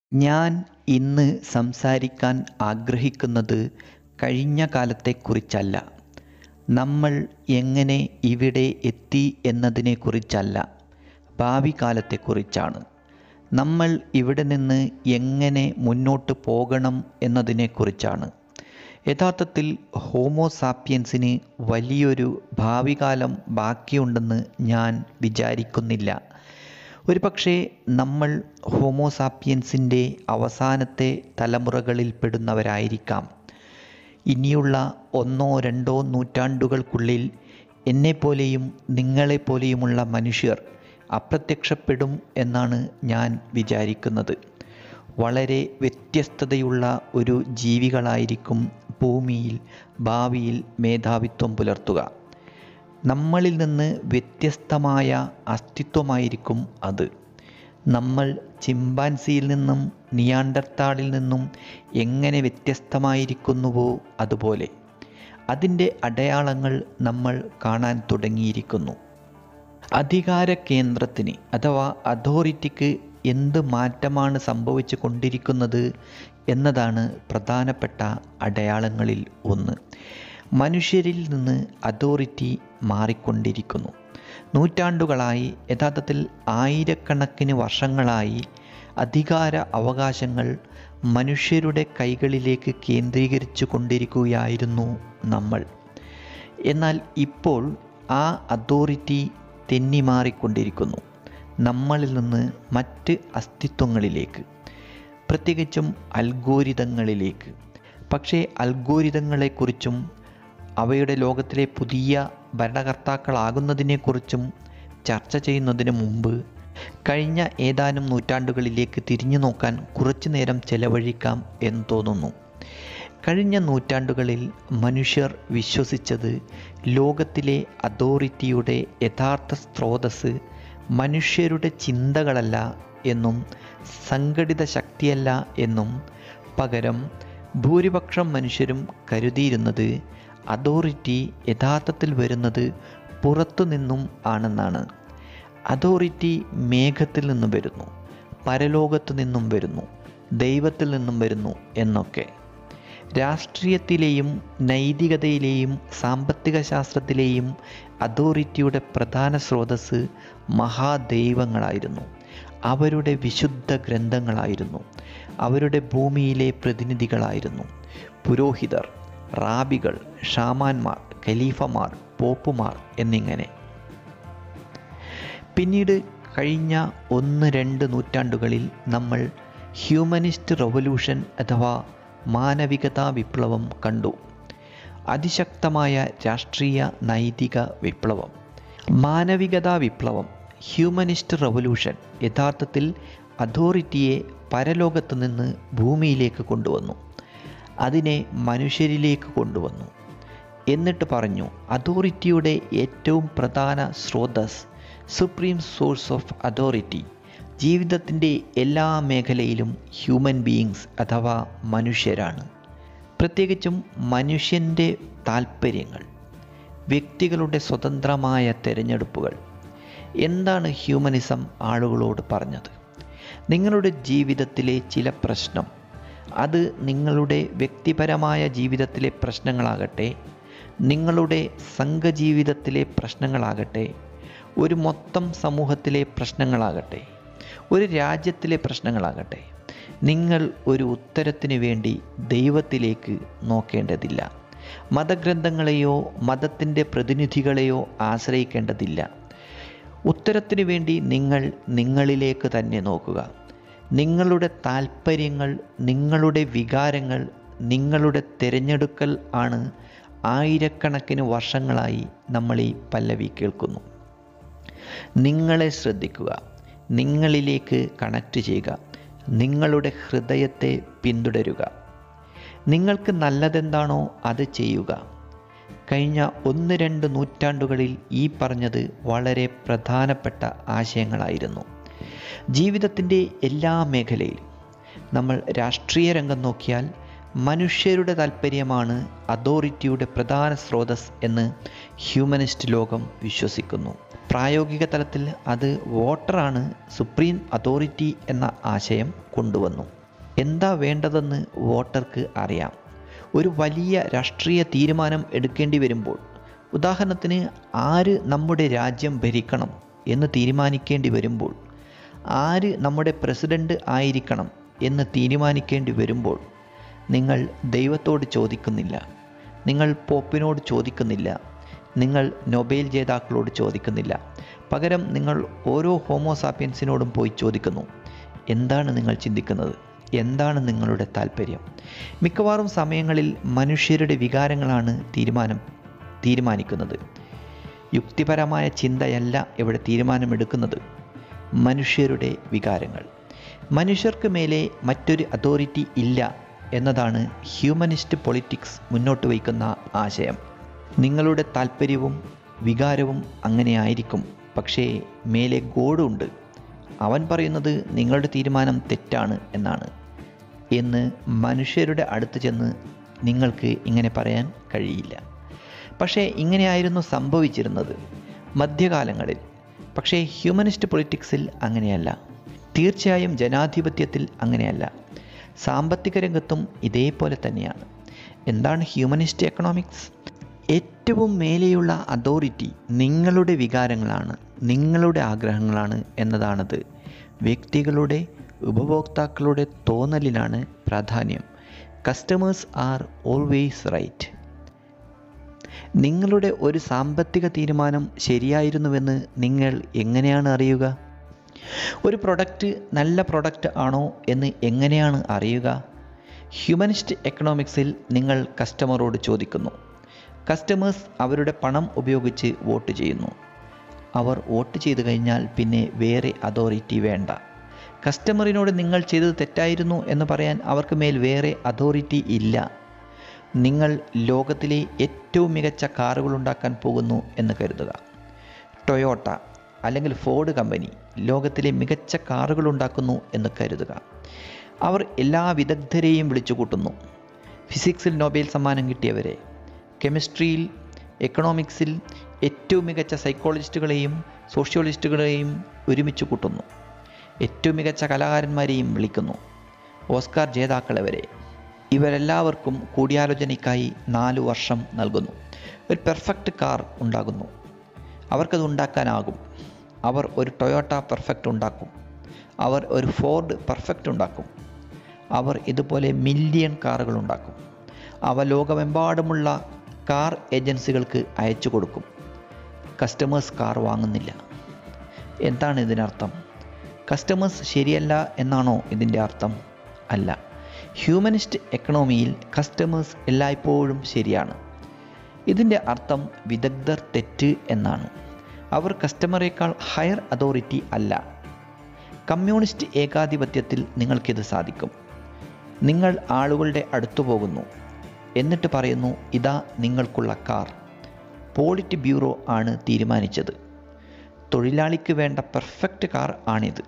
ഞാൻ ഇന്ന് സംസാരിക്കാൻ ആഗ്രഹിക്കുന്നത് കഴിഞ്ഞ കാലത്തെക്കുറിച്ചല്ല നമ്മൾ എങ്ങനെ ഇവിടെ എത്തി എന്നതിനെക്കുറിച്ചല്ല ഭാവി കാലത്തെക്കുറിച്ചാണ് നമ്മൾ ഇവിടെ നിന്ന് എങ്ങനെ മുന്നോട്ട് പോകണം എന്നതിനെക്കുറിച്ചാണ് യഥാർത്ഥത്തിൽ ഹോമോസാപ്പിയൻസിന് വലിയൊരു ഭാവി കാലം ബാക്കിയുണ്ടെന്ന് ഞാൻ വിചാരിക്കുന്നില്ല ഒരുപക്ഷെ നമ്മൾ ഹോമോസാപ്പിയൻസിൻ്റെ അവസാനത്തെ തലമുറകളിൽ പെടുന്നവരായിരിക്കാം ഇനിയുള്ള ഒന്നോ രണ്ടോ നൂറ്റാണ്ടുകൾക്കുള്ളിൽ എന്നെപ്പോലെയും നിങ്ങളെപ്പോലെയുമുള്ള മനുഷ്യർ അപ്രത്യക്ഷപ്പെടും എന്നാണ് ഞാൻ വിചാരിക്കുന്നത് വളരെ വ്യത്യസ്തതയുള്ള ഒരു ജീവികളായിരിക്കും ഭൂമിയിൽ ഭാവിയിൽ മേധാവിത്വം പുലർത്തുക നമ്മളിൽ നിന്ന് വ്യത്യസ്തമായ അസ്തിത്വമായിരിക്കും അത് നമ്മൾ ചിമ്പാൻസിയിൽ നിന്നും നിയാണ്ടർത്താളിൽ നിന്നും എങ്ങനെ വ്യത്യസ്തമായിരിക്കുന്നുവോ അതുപോലെ അതിൻ്റെ അടയാളങ്ങൾ നമ്മൾ കാണാൻ തുടങ്ങിയിരിക്കുന്നു അധികാര കേന്ദ്രത്തിന് അഥവാ അതോറിറ്റിക്ക് എന്ത് മാറ്റമാണ് സംഭവിച്ചു കൊണ്ടിരിക്കുന്നത് എന്നതാണ് പ്രധാനപ്പെട്ട അടയാളങ്ങളിൽ ഒന്ന് മനുഷ്യരിൽ നിന്ന് അതോറിറ്റി മാറിക്കൊണ്ടിരിക്കുന്നു നൂറ്റാണ്ടുകളായി യഥാർത്ഥത്തിൽ ആയിരക്കണക്കിന് വർഷങ്ങളായി അധികാര അവകാശങ്ങൾ മനുഷ്യരുടെ കൈകളിലേക്ക് കേന്ദ്രീകരിച്ചു കൊണ്ടിരിക്കുകയായിരുന്നു നമ്മൾ എന്നാൽ ഇപ്പോൾ ആ അതോറിറ്റി തെന്നിമാറിക്കൊണ്ടിരിക്കുന്നു നമ്മളിൽ നിന്ന് മറ്റ് അസ്തിത്വങ്ങളിലേക്ക് പ്രത്യേകിച്ചും അൽഗോരിതങ്ങളിലേക്ക് പക്ഷേ അൽഗോരിതങ്ങളെക്കുറിച്ചും അവയുടെ ലോകത്തിലെ പുതിയ ഭരണകർത്താക്കളാകുന്നതിനെക്കുറിച്ചും ചർച്ച ചെയ്യുന്നതിന് മുമ്പ് കഴിഞ്ഞ ഏതാനും നൂറ്റാണ്ടുകളിലേക്ക് തിരിഞ്ഞു നോക്കാൻ കുറച്ചു നേരം ചെലവഴിക്കാം എന്ന് തോന്നുന്നു കഴിഞ്ഞ നൂറ്റാണ്ടുകളിൽ മനുഷ്യർ വിശ്വസിച്ചത് ലോകത്തിലെ അതോറിറ്റിയുടെ യഥാർത്ഥ സ്രോതസ് മനുഷ്യരുടെ ചിന്തകളല്ല എന്നും സംഘടിത ശക്തിയല്ല എന്നും പകരം ഭൂരിപക്ഷം മനുഷ്യരും കരുതിയിരുന്നത് അതോറിറ്റി യഥാർത്ഥത്തിൽ വരുന്നത് പുറത്തു നിന്നും ആണെന്നാണ് അതോറിറ്റി മേഘത്തിൽ നിന്നും വരുന്നു പരലോകത്തു നിന്നും വരുന്നു ദൈവത്തിൽ നിന്നും വരുന്നു എന്നൊക്കെ രാഷ്ട്രീയത്തിലെയും നൈതികതയിലെയും സാമ്പത്തിക ശാസ്ത്രത്തിലെയും അതോറിറ്റിയുടെ പ്രധാന സ്രോതസ് മഹാദൈവങ്ങളായിരുന്നു അവരുടെ വിശുദ്ധ ഗ്രന്ഥങ്ങളായിരുന്നു അവരുടെ ഭൂമിയിലെ പ്രതിനിധികളായിരുന്നു പുരോഹിതർ റാബികൾ ഷാമാന്മാർ ഖലീഫമാർ പോപ്പുമാർ എന്നിങ്ങനെ പിന്നീട് കഴിഞ്ഞ ഒന്ന് രണ്ട് നൂറ്റാണ്ടുകളിൽ നമ്മൾ ഹ്യൂമനിസ്റ്റ് റവല്യൂഷൻ അഥവാ മാനവികതാ വിപ്ലവം കണ്ടു അതിശക്തമായ രാഷ്ട്രീയ നൈതിക വിപ്ലവം മാനവികതാ വിപ്ലവം ഹ്യൂമനിസ്റ്റ് റവല്യൂഷൻ യഥാർത്ഥത്തിൽ അതോറിറ്റിയെ പരലോകത്ത് നിന്ന് ഭൂമിയിലേക്ക് കൊണ്ടുവന്നു അതിനെ മനുഷ്യരിലേക്ക് കൊണ്ടുവന്നു എന്നിട്ട് പറഞ്ഞു അതോറിറ്റിയുടെ ഏറ്റവും പ്രധാന സ്രോതസ് സുപ്രീം സോഴ്സ് ഓഫ് അതോറിറ്റി ജീവിതത്തിൻ്റെ എല്ലാ മേഖലയിലും ഹ്യൂമൻ ബീയിങ്സ് അഥവാ മനുഷ്യരാണ് പ്രത്യേകിച്ചും മനുഷ്യൻ്റെ താൽപ്പര്യങ്ങൾ വ്യക്തികളുടെ സ്വതന്ത്രമായ തിരഞ്ഞെടുപ്പുകൾ എന്താണ് ഹ്യൂമനിസം ആളുകളോട് പറഞ്ഞത് നിങ്ങളുടെ ജീവിതത്തിലെ ചില പ്രശ്നം അത് നിങ്ങളുടെ വ്യക്തിപരമായ ജീവിതത്തിലെ പ്രശ്നങ്ങളാകട്ടെ നിങ്ങളുടെ സംഘജീവിതത്തിലെ പ്രശ്നങ്ങളാകട്ടെ ഒരു മൊത്തം സമൂഹത്തിലെ പ്രശ്നങ്ങളാകട്ടെ ഒരു രാജ്യത്തിലെ പ്രശ്നങ്ങളാകട്ടെ നിങ്ങൾ ഒരു ഉത്തരത്തിന് വേണ്ടി ദൈവത്തിലേക്ക് നോക്കേണ്ടതില്ല മതഗ്രന്ഥങ്ങളെയോ മതത്തിൻ്റെ പ്രതിനിധികളെയോ ആശ്രയിക്കേണ്ടതില്ല ഉത്തരത്തിനു വേണ്ടി നിങ്ങൾ നിങ്ങളിലേക്ക് തന്നെ നോക്കുക നിങ്ങളുടെ താല്പര്യങ്ങൾ നിങ്ങളുടെ വികാരങ്ങൾ നിങ്ങളുടെ തിരഞ്ഞെടുക്കൽ ആണ് ആയിരക്കണക്കിന് വർഷങ്ങളായി നമ്മൾ ഈ പല്ലവി കേൾക്കുന്നു നിങ്ങളെ ശ്രദ്ധിക്കുക നിങ്ങളിലേക്ക് കണക്റ്റ് ചെയ്യുക നിങ്ങളുടെ ഹൃദയത്തെ പിന്തുടരുക നിങ്ങൾക്ക് നല്ലതെന്താണോ അത് ചെയ്യുക കഴിഞ്ഞ ഒന്ന് രണ്ട് നൂറ്റാണ്ടുകളിൽ ഈ പറഞ്ഞത് വളരെ പ്രധാനപ്പെട്ട ആശയങ്ങളായിരുന്നു ജീവിതത്തിൻ്റെ എല്ലാ മേഖലയിലും നമ്മൾ രാഷ്ട്രീയ രംഗം നോക്കിയാൽ മനുഷ്യരുടെ താല്പര്യമാണ് അതോറിറ്റിയുടെ പ്രധാന സ്രോതസ് എന്ന് ഹ്യൂമനിസ്റ്റ് ലോകം വിശ്വസിക്കുന്നു പ്രായോഗിക തലത്തിൽ അത് വോട്ടറാണ് സുപ്രീം അതോറിറ്റി എന്ന ആശയം കൊണ്ടുവന്നു എന്താ വേണ്ടതെന്ന് വോട്ടർക്ക് അറിയാം ഒരു വലിയ രാഷ്ട്രീയ തീരുമാനം എടുക്കേണ്ടി വരുമ്പോൾ ഉദാഹരണത്തിന് ആര് നമ്മുടെ രാജ്യം ഭരിക്കണം എന്ന് തീരുമാനിക്കേണ്ടി വരുമ്പോൾ ആര് നമ്മുടെ പ്രസിഡൻ്റ് ആയിരിക്കണം എന്ന് തീരുമാനിക്കേണ്ടി വരുമ്പോൾ നിങ്ങൾ ദൈവത്തോട് ചോദിക്കുന്നില്ല നിങ്ങൾ പോപ്പിനോട് ചോദിക്കുന്നില്ല നിങ്ങൾ നൊബേൽ ജേതാക്കളോട് ചോദിക്കുന്നില്ല പകരം നിങ്ങൾ ഓരോ ഹോമോസാപ്പിയൻസിനോടും പോയി ചോദിക്കുന്നു എന്താണ് നിങ്ങൾ ചിന്തിക്കുന്നത് എന്താണ് നിങ്ങളുടെ താല്പര്യം മിക്കവാറും സമയങ്ങളിൽ മനുഷ്യരുടെ വികാരങ്ങളാണ് തീരുമാനം തീരുമാനിക്കുന്നത് യുക്തിപരമായ ചിന്തയല്ല ഇവിടെ തീരുമാനമെടുക്കുന്നത് മനുഷ്യരുടെ വികാരങ്ങൾ മനുഷ്യർക്ക് മേലെ മറ്റൊരു അതോറിറ്റി ഇല്ല എന്നതാണ് ഹ്യൂമനിസ്റ്റ് പൊളിറ്റിക്സ് മുന്നോട്ട് വയ്ക്കുന്ന ആശയം നിങ്ങളുടെ താല്പര്യവും വികാരവും അങ്ങനെ ആയിരിക്കും പക്ഷേ മേലെ ഗോഡുണ്ട് അവൻ പറയുന്നത് നിങ്ങളുടെ തീരുമാനം തെറ്റാണ് എന്നാണ് എന്ന് മനുഷ്യരുടെ അടുത്ത് ചെന്ന് നിങ്ങൾക്ക് ഇങ്ങനെ പറയാൻ കഴിയില്ല പക്ഷേ ഇങ്ങനെയായിരുന്നു സംഭവിച്ചിരുന്നത് മധ്യകാലങ്ങളിൽ പക്ഷേ ഹ്യൂമനിസ്റ്റ് പൊളിറ്റിക്സിൽ അങ്ങനെയല്ല തീർച്ചയായും ജനാധിപത്യത്തിൽ അങ്ങനെയല്ല സാമ്പത്തിക രംഗത്തും ഇതേപോലെ തന്നെയാണ് എന്താണ് ഹ്യൂമനിസ്റ്റ് എക്കണോമിക്സ് ഏറ്റവും മേലെയുള്ള അതോറിറ്റി നിങ്ങളുടെ വികാരങ്ങളാണ് നിങ്ങളുടെ ആഗ്രഹങ്ങളാണ് എന്നതാണത് വ്യക്തികളുടെ ഉപഭോക്താക്കളുടെ തോന്നലിനാണ് പ്രാധാന്യം കസ്റ്റമേഴ്സ് ആർ ഓൾവേസ് റൈറ്റ് നിങ്ങളുടെ ഒരു സാമ്പത്തിക തീരുമാനം ശരിയായിരുന്നുവെന്ന് നിങ്ങൾ എങ്ങനെയാണ് അറിയുക ഒരു പ്രൊഡക്റ്റ് നല്ല പ്രൊഡക്റ്റ് ആണോ എന്ന് എങ്ങനെയാണ് അറിയുക ഹ്യൂമനിസ്റ്റ് എക്കണോമിക്സിൽ നിങ്ങൾ കസ്റ്റമറോട് ചോദിക്കുന്നു കസ്റ്റമേഴ്സ് അവരുടെ പണം ഉപയോഗിച്ച് വോട്ട് ചെയ്യുന്നു അവർ വോട്ട് ചെയ്തു കഴിഞ്ഞാൽ പിന്നെ വേറെ അതോറിറ്റി വേണ്ട കസ്റ്റമറിനോട് നിങ്ങൾ ചെയ്തത് തെറ്റായിരുന്നു എന്ന് പറയാൻ അവർക്ക് മേൽ വേറെ അതോറിറ്റി ഇല്ല നിങ്ങൾ ലോകത്തിലെ ഏറ്റവും മികച്ച കാറുകൾ ഉണ്ടാക്കാൻ പോകുന്നു എന്ന് കരുതുക ടൊയോട്ട അല്ലെങ്കിൽ ഫോർഡ് കമ്പനി ലോകത്തിലെ മികച്ച കാറുകൾ ഉണ്ടാക്കുന്നു എന്ന് കരുതുക അവർ എല്ലാ വിദഗ്ധരെയും വിളിച്ചു കൂട്ടുന്നു ഫിസിക്സിൽ നൊബേൽ സമ്മാനം കിട്ടിയവരെ കെമിസ്ട്രിയിൽ എക്കണോമിക്സിൽ ഏറ്റവും മികച്ച സൈക്കോളജിസ്റ്റുകളെയും സോഷ്യോളജിസ്റ്റുകളെയും ഒരുമിച്ച് കൂട്ടുന്നു ഏറ്റവും മികച്ച കലാകാരന്മാരെയും വിളിക്കുന്നു ഓസ്കാർ ജേതാക്കളെ വരെ ഇവരെല്ലാവർക്കും കൂടിയാലോചനയ്ക്കായി നാല് വർഷം നൽകുന്നു ഒരു പെർഫെക്റ്റ് കാർ ഉണ്ടാകുന്നു അവർക്കത് ഉണ്ടാക്കാനാകും അവർ ഒരു ടൊയോട്ട പെർഫെക്റ്റ് ഉണ്ടാക്കും അവർ ഒരു ഫോർഡ് പെർഫെക്റ്റ് ഉണ്ടാക്കും അവർ ഇതുപോലെ മില്യൺ കാറുകൾ ഉണ്ടാക്കും അവ ലോകമെമ്പാടുമുള്ള കാർ ഏജൻസികൾക്ക് അയച്ചു കൊടുക്കും കസ്റ്റമേഴ്സ് കാർ വാങ്ങുന്നില്ല എന്താണ് ഇതിനർത്ഥം കസ്റ്റമേഴ്സ് ശരിയല്ല എന്നാണോ ഇതിൻ്റെ അർത്ഥം അല്ല ഹ്യൂമനിസ്റ്റ് എക്കണോമിയിൽ കസ്റ്റമേഴ്സ് എല്ലായ്പ്പോഴും ശരിയാണ് ഇതിൻ്റെ അർത്ഥം വിദഗ്ധർ തെറ്റ് എന്നാണ് അവർ കസ്റ്റമറേക്കാൾ ഹയർ അതോറിറ്റി അല്ല കമ്മ്യൂണിസ്റ്റ് ഏകാധിപത്യത്തിൽ നിങ്ങൾക്കിത് സാധിക്കും നിങ്ങൾ ആളുകളുടെ അടുത്തു പോകുന്നു എന്നിട്ട് പറയുന്നു ഇതാ നിങ്ങൾക്കുള്ള കാർ പോളിറ്റ് ബ്യൂറോ ആണ് തീരുമാനിച്ചത് തൊഴിലാളിക്ക് വേണ്ട പെർഫെക്റ്റ് കാർ ആണിത്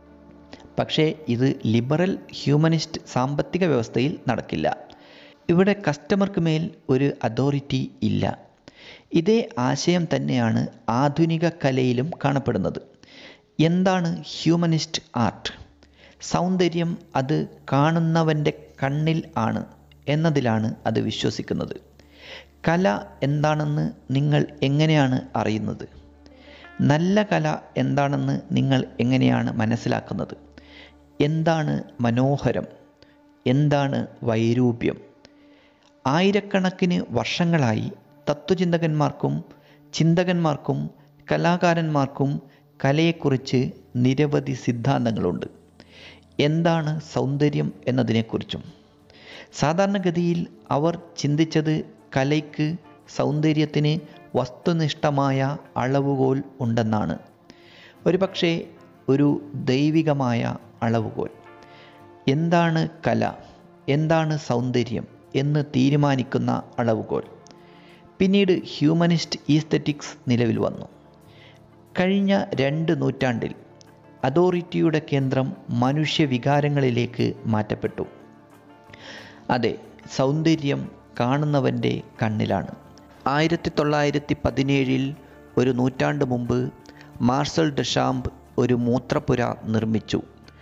പക്ഷേ ഇത് ലിബറൽ ഹ്യൂമനിസ്റ്റ് സാമ്പത്തിക വ്യവസ്ഥയിൽ നടക്കില്ല ഇവിടെ കസ്റ്റമർക്ക് മേൽ ഒരു അതോറിറ്റി ഇല്ല ഇതേ ആശയം തന്നെയാണ് ആധുനിക കലയിലും കാണപ്പെടുന്നത് എന്താണ് ഹ്യൂമനിസ്റ്റ് ആർട്ട് സൗന്ദര്യം അത് കാണുന്നവൻ്റെ കണ്ണിൽ ആണ് എന്നതിലാണ് അത് വിശ്വസിക്കുന്നത് കല എന്താണെന്ന് നിങ്ങൾ എങ്ങനെയാണ് അറിയുന്നത് നല്ല കല എന്താണെന്ന് നിങ്ങൾ എങ്ങനെയാണ് മനസ്സിലാക്കുന്നത് എന്താണ് മനോഹരം എന്താണ് വൈരൂപ്യം ആയിരക്കണക്കിന് വർഷങ്ങളായി തത്വചിന്തകന്മാർക്കും ചിന്തകന്മാർക്കും കലാകാരന്മാർക്കും കലയെക്കുറിച്ച് നിരവധി സിദ്ധാന്തങ്ങളുണ്ട് എന്താണ് സൗന്ദര്യം എന്നതിനെക്കുറിച്ചും സാധാരണഗതിയിൽ അവർ ചിന്തിച്ചത് കലയ്ക്ക് സൗന്ദര്യത്തിന് വസ്തുനിഷ്ഠമായ അളവുകോൽ ഉണ്ടെന്നാണ് ഒരുപക്ഷെ ഒരു ദൈവികമായ അളവുകോൽ എന്താണ് കല എന്താണ് സൗന്ദര്യം എന്ന് തീരുമാനിക്കുന്ന അളവുകോൽ പിന്നീട് ഹ്യൂമനിസ്റ്റ് ഈസ്തറ്റിക്സ് നിലവിൽ വന്നു കഴിഞ്ഞ രണ്ട് നൂറ്റാണ്ടിൽ അതോറിറ്റിയുടെ കേന്ദ്രം മനുഷ്യവികാരങ്ങളിലേക്ക് മാറ്റപ്പെട്ടു അതെ സൗന്ദര്യം കാണുന്നവൻ്റെ കണ്ണിലാണ് ആയിരത്തി തൊള്ളായിരത്തി പതിനേഴിൽ ഒരു നൂറ്റാണ്ട് മുമ്പ് മാർസൽ ഡഷാംബ് ഒരു മൂത്രപ്പുര നിർമ്മിച്ചു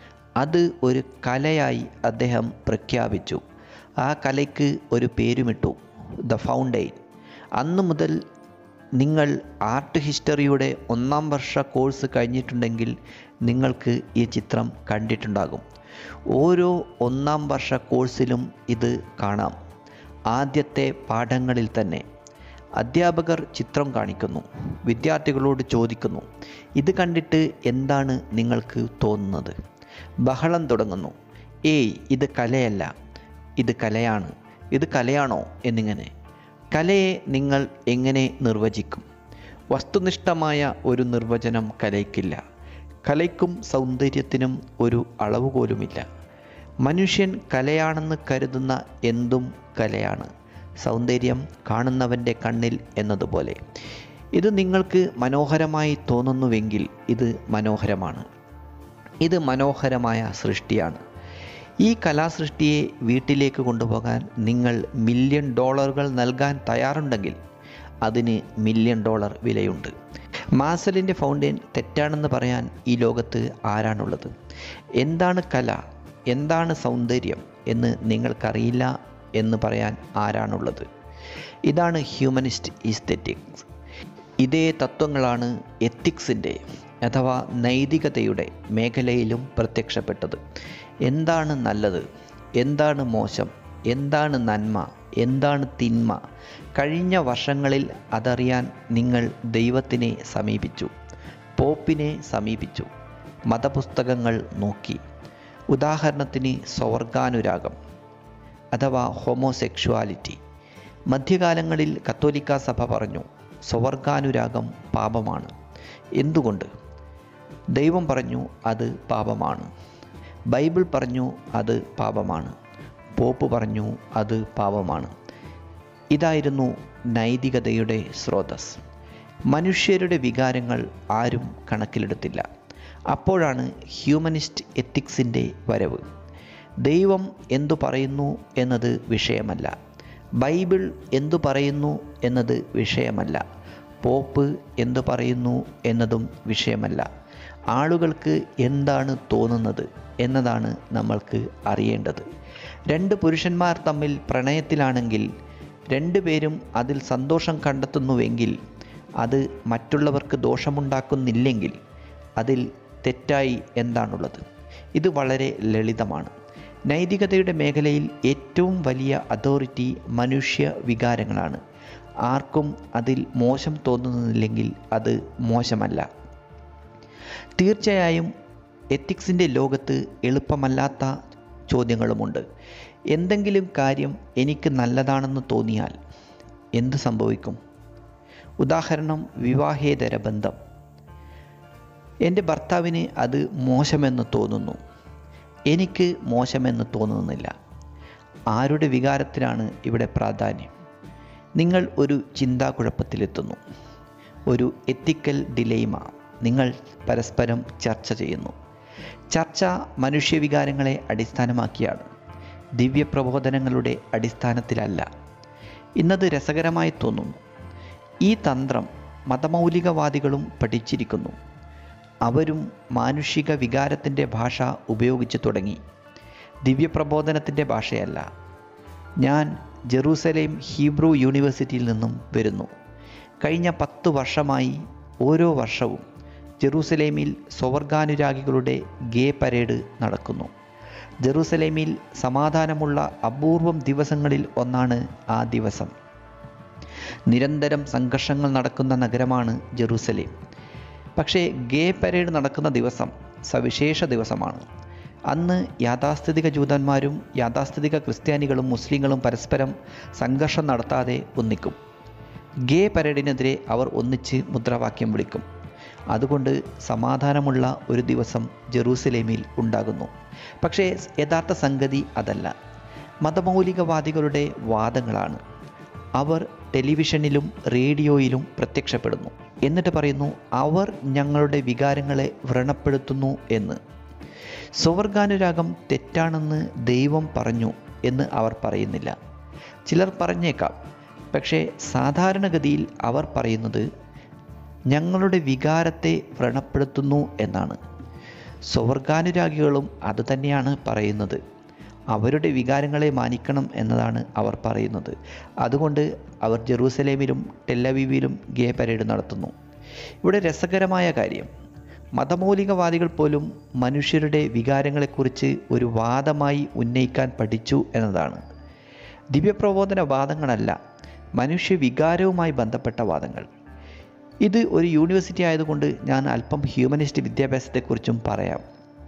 അത് ഒരു കലയായി അദ്ദേഹം പ്രഖ്യാപിച്ചു ആ കലയ്ക്ക് ഒരു പേരുമിട്ടു ദ ഫൗണ്ടെയിൻ അന്നു മുതൽ നിങ്ങൾ ആർട്ട് ഹിസ്റ്ററിയുടെ ഒന്നാം വർഷ കോഴ്സ് കഴിഞ്ഞിട്ടുണ്ടെങ്കിൽ നിങ്ങൾക്ക് ഈ ചിത്രം കണ്ടിട്ടുണ്ടാകും ഓരോ ഒന്നാം വർഷ കോഴ്സിലും ഇത് കാണാം ആദ്യത്തെ പാഠങ്ങളിൽ തന്നെ അധ്യാപകർ ചിത്രം കാണിക്കുന്നു വിദ്യാർത്ഥികളോട് ചോദിക്കുന്നു ഇത് കണ്ടിട്ട് എന്താണ് നിങ്ങൾക്ക് തോന്നുന്നത് ബഹളം തുടങ്ങുന്നു ഏയ് ഇത് കലയല്ല ഇത് കലയാണ് ഇത് കലയാണോ എന്നിങ്ങനെ കലയെ നിങ്ങൾ എങ്ങനെ നിർവചിക്കും വസ്തുനിഷ്ഠമായ ഒരു നിർവചനം കലയ്ക്കില്ല കലയ്ക്കും സൗന്ദര്യത്തിനും ഒരു അളവുപോലുമില്ല മനുഷ്യൻ കലയാണെന്ന് കരുതുന്ന എന്തും കലയാണ് സൗന്ദര്യം കാണുന്നവൻ്റെ കണ്ണിൽ എന്നതുപോലെ ഇത് നിങ്ങൾക്ക് മനോഹരമായി തോന്നുന്നുവെങ്കിൽ ഇത് മനോഹരമാണ് ഇത് മനോഹരമായ സൃഷ്ടിയാണ് ഈ കലാസൃഷ്ടിയെ വീട്ടിലേക്ക് കൊണ്ടുപോകാൻ നിങ്ങൾ മില്യൺ ഡോളറുകൾ നൽകാൻ തയ്യാറുണ്ടെങ്കിൽ അതിന് മില്യൺ ഡോളർ വിലയുണ്ട് മാസലിൻ്റെ ഫൗണ്ടെയിൻ തെറ്റാണെന്ന് പറയാൻ ഈ ലോകത്ത് ആരാണുള്ളത് എന്താണ് കല എന്താണ് സൗന്ദര്യം എന്ന് നിങ്ങൾക്കറിയില്ല എന്ന് പറയാൻ ആരാണുള്ളത് ഇതാണ് ഹ്യൂമനിസ്റ്റ് ഈസ്തെറ്റിക്സ് ഇതേ തത്വങ്ങളാണ് എത്തിക്സിൻ്റെ അഥവാ നൈതികതയുടെ മേഖലയിലും പ്രത്യക്ഷപ്പെട്ടത് എന്താണ് നല്ലത് എന്താണ് മോശം എന്താണ് നന്മ എന്താണ് തിന്മ കഴിഞ്ഞ വർഷങ്ങളിൽ അതറിയാൻ നിങ്ങൾ ദൈവത്തിനെ സമീപിച്ചു പോപ്പിനെ സമീപിച്ചു മതപുസ്തകങ്ങൾ നോക്കി ഉദാഹരണത്തിന് സ്വർഗാനുരാഗം അഥവാ ഹോമോസെക്ഷുവാലിറ്റി മധ്യകാലങ്ങളിൽ കത്തോലിക്ക സഭ പറഞ്ഞു സ്വർഗാനുരാഗം പാപമാണ് എന്തുകൊണ്ട് ദൈവം പറഞ്ഞു അത് പാപമാണ് ബൈബിൾ പറഞ്ഞു അത് പാപമാണ് പോപ്പ് പറഞ്ഞു അത് പാപമാണ് ഇതായിരുന്നു നൈതികതയുടെ സ്രോതസ് മനുഷ്യരുടെ വികാരങ്ങൾ ആരും കണക്കിലെടുത്തില്ല അപ്പോഴാണ് ഹ്യൂമനിസ്റ്റ് എത്തിക്സിൻ്റെ വരവ് ദൈവം എന്തു പറയുന്നു എന്നത് വിഷയമല്ല ബൈബിൾ എന്തു പറയുന്നു എന്നത് വിഷയമല്ല പോപ്പ് എന്തു പറയുന്നു എന്നതും വിഷയമല്ല ആളുകൾക്ക് എന്താണ് തോന്നുന്നത് എന്നതാണ് നമ്മൾക്ക് അറിയേണ്ടത് രണ്ട് പുരുഷന്മാർ തമ്മിൽ പ്രണയത്തിലാണെങ്കിൽ രണ്ടുപേരും അതിൽ സന്തോഷം കണ്ടെത്തുന്നുവെങ്കിൽ അത് മറ്റുള്ളവർക്ക് ദോഷമുണ്ടാക്കുന്നില്ലെങ്കിൽ അതിൽ തെറ്റായി എന്താണുള്ളത് ഇത് വളരെ ലളിതമാണ് നൈതികതയുടെ മേഖലയിൽ ഏറ്റവും വലിയ അതോറിറ്റി മനുഷ്യ വികാരങ്ങളാണ് ആർക്കും അതിൽ മോശം തോന്നുന്നില്ലെങ്കിൽ അത് മോശമല്ല തീർച്ചയായും എത്തിക്സിൻ്റെ ലോകത്ത് എളുപ്പമല്ലാത്ത ചോദ്യങ്ങളുമുണ്ട് എന്തെങ്കിലും കാര്യം എനിക്ക് നല്ലതാണെന്ന് തോന്നിയാൽ എന്ത് സംഭവിക്കും ഉദാഹരണം വിവാഹേതര ബന്ധം എൻ്റെ ഭർത്താവിന് അത് മോശമെന്ന് തോന്നുന്നു എനിക്ക് മോശമെന്ന് തോന്നുന്നില്ല ആരുടെ വികാരത്തിനാണ് ഇവിടെ പ്രാധാന്യം നിങ്ങൾ ഒരു ചിന്താക്കുഴപ്പത്തിലെത്തുന്നു ഒരു എത്തിക്കൽ ഡിലേമ നിങ്ങൾ പരസ്പരം ചർച്ച ചെയ്യുന്നു ചർച്ച മനുഷ്യവികാരങ്ങളെ അടിസ്ഥാനമാക്കിയാണ് ദിവ്യപ്രബോധനങ്ങളുടെ അടിസ്ഥാനത്തിലല്ല ഇന്നത് രസകരമായി തോന്നുന്നു ഈ തന്ത്രം മതമൗലികവാദികളും പഠിച്ചിരിക്കുന്നു അവരും മാനുഷിക വികാരത്തിൻ്റെ ഭാഷ ഉപയോഗിച്ചു തുടങ്ങി ദിവ്യപ്രബോധനത്തിൻ്റെ ഭാഷയല്ല ഞാൻ ജെറൂസലേം ഹീബ്രു യൂണിവേഴ്സിറ്റിയിൽ നിന്നും വരുന്നു കഴിഞ്ഞ പത്ത് വർഷമായി ഓരോ വർഷവും ജെറൂസലേമിൽ സ്വർഗാനുരാഗികളുടെ ഗേ പരേഡ് നടക്കുന്നു ജെറൂസലേമിൽ സമാധാനമുള്ള അപൂർവം ദിവസങ്ങളിൽ ഒന്നാണ് ആ ദിവസം നിരന്തരം സംഘർഷങ്ങൾ നടക്കുന്ന നഗരമാണ് ജെറൂസലേം പക്ഷേ ഗേ പരേഡ് നടക്കുന്ന ദിവസം സവിശേഷ ദിവസമാണ് അന്ന് യാഥാസ്ഥിതിക ജൂതന്മാരും യാഥാസ്ഥിതിക ക്രിസ്ത്യാനികളും മുസ്ലിങ്ങളും പരസ്പരം സംഘർഷം നടത്താതെ ഒന്നിക്കും ഗേ പരേഡിനെതിരെ അവർ ഒന്നിച്ച് മുദ്രാവാക്യം വിളിക്കും അതുകൊണ്ട് സമാധാനമുള്ള ഒരു ദിവസം ജെറൂസലേമിൽ ഉണ്ടാകുന്നു പക്ഷേ യഥാർത്ഥ സംഗതി അതല്ല മതമൗലികവാദികളുടെ വാദങ്ങളാണ് അവർ ടെലിവിഷനിലും റേഡിയോയിലും പ്രത്യക്ഷപ്പെടുന്നു എന്നിട്ട് പറയുന്നു അവർ ഞങ്ങളുടെ വികാരങ്ങളെ വ്രണപ്പെടുത്തുന്നു എന്ന് സ്വർഗാനുരാഗം തെറ്റാണെന്ന് ദൈവം പറഞ്ഞു എന്ന് അവർ പറയുന്നില്ല ചിലർ പറഞ്ഞേക്കാം പക്ഷേ സാധാരണഗതിയിൽ അവർ പറയുന്നത് ഞങ്ങളുടെ വികാരത്തെ വ്രണപ്പെടുത്തുന്നു എന്നാണ് സ്വർഗാനുരാഗികളും അതുതന്നെയാണ് പറയുന്നത് അവരുടെ വികാരങ്ങളെ മാനിക്കണം എന്നതാണ് അവർ പറയുന്നത് അതുകൊണ്ട് അവർ ജെറൂസലേമിലും ടെല്ലവീവിലും ഗേ പരേഡ് നടത്തുന്നു ഇവിടെ രസകരമായ കാര്യം മതമൗലികവാദികൾ പോലും മനുഷ്യരുടെ വികാരങ്ങളെക്കുറിച്ച് ഒരു വാദമായി ഉന്നയിക്കാൻ പഠിച്ചു എന്നതാണ് ദിവ്യപ്രബോധന വാദങ്ങളല്ല മനുഷ്യ വികാരവുമായി ബന്ധപ്പെട്ട വാദങ്ങൾ ഇത് ഒരു യൂണിവേഴ്സിറ്റി ആയതുകൊണ്ട് ഞാൻ അല്പം ഹ്യൂമനിസ്റ്റ് വിദ്യാഭ്യാസത്തെക്കുറിച്ചും പറയാം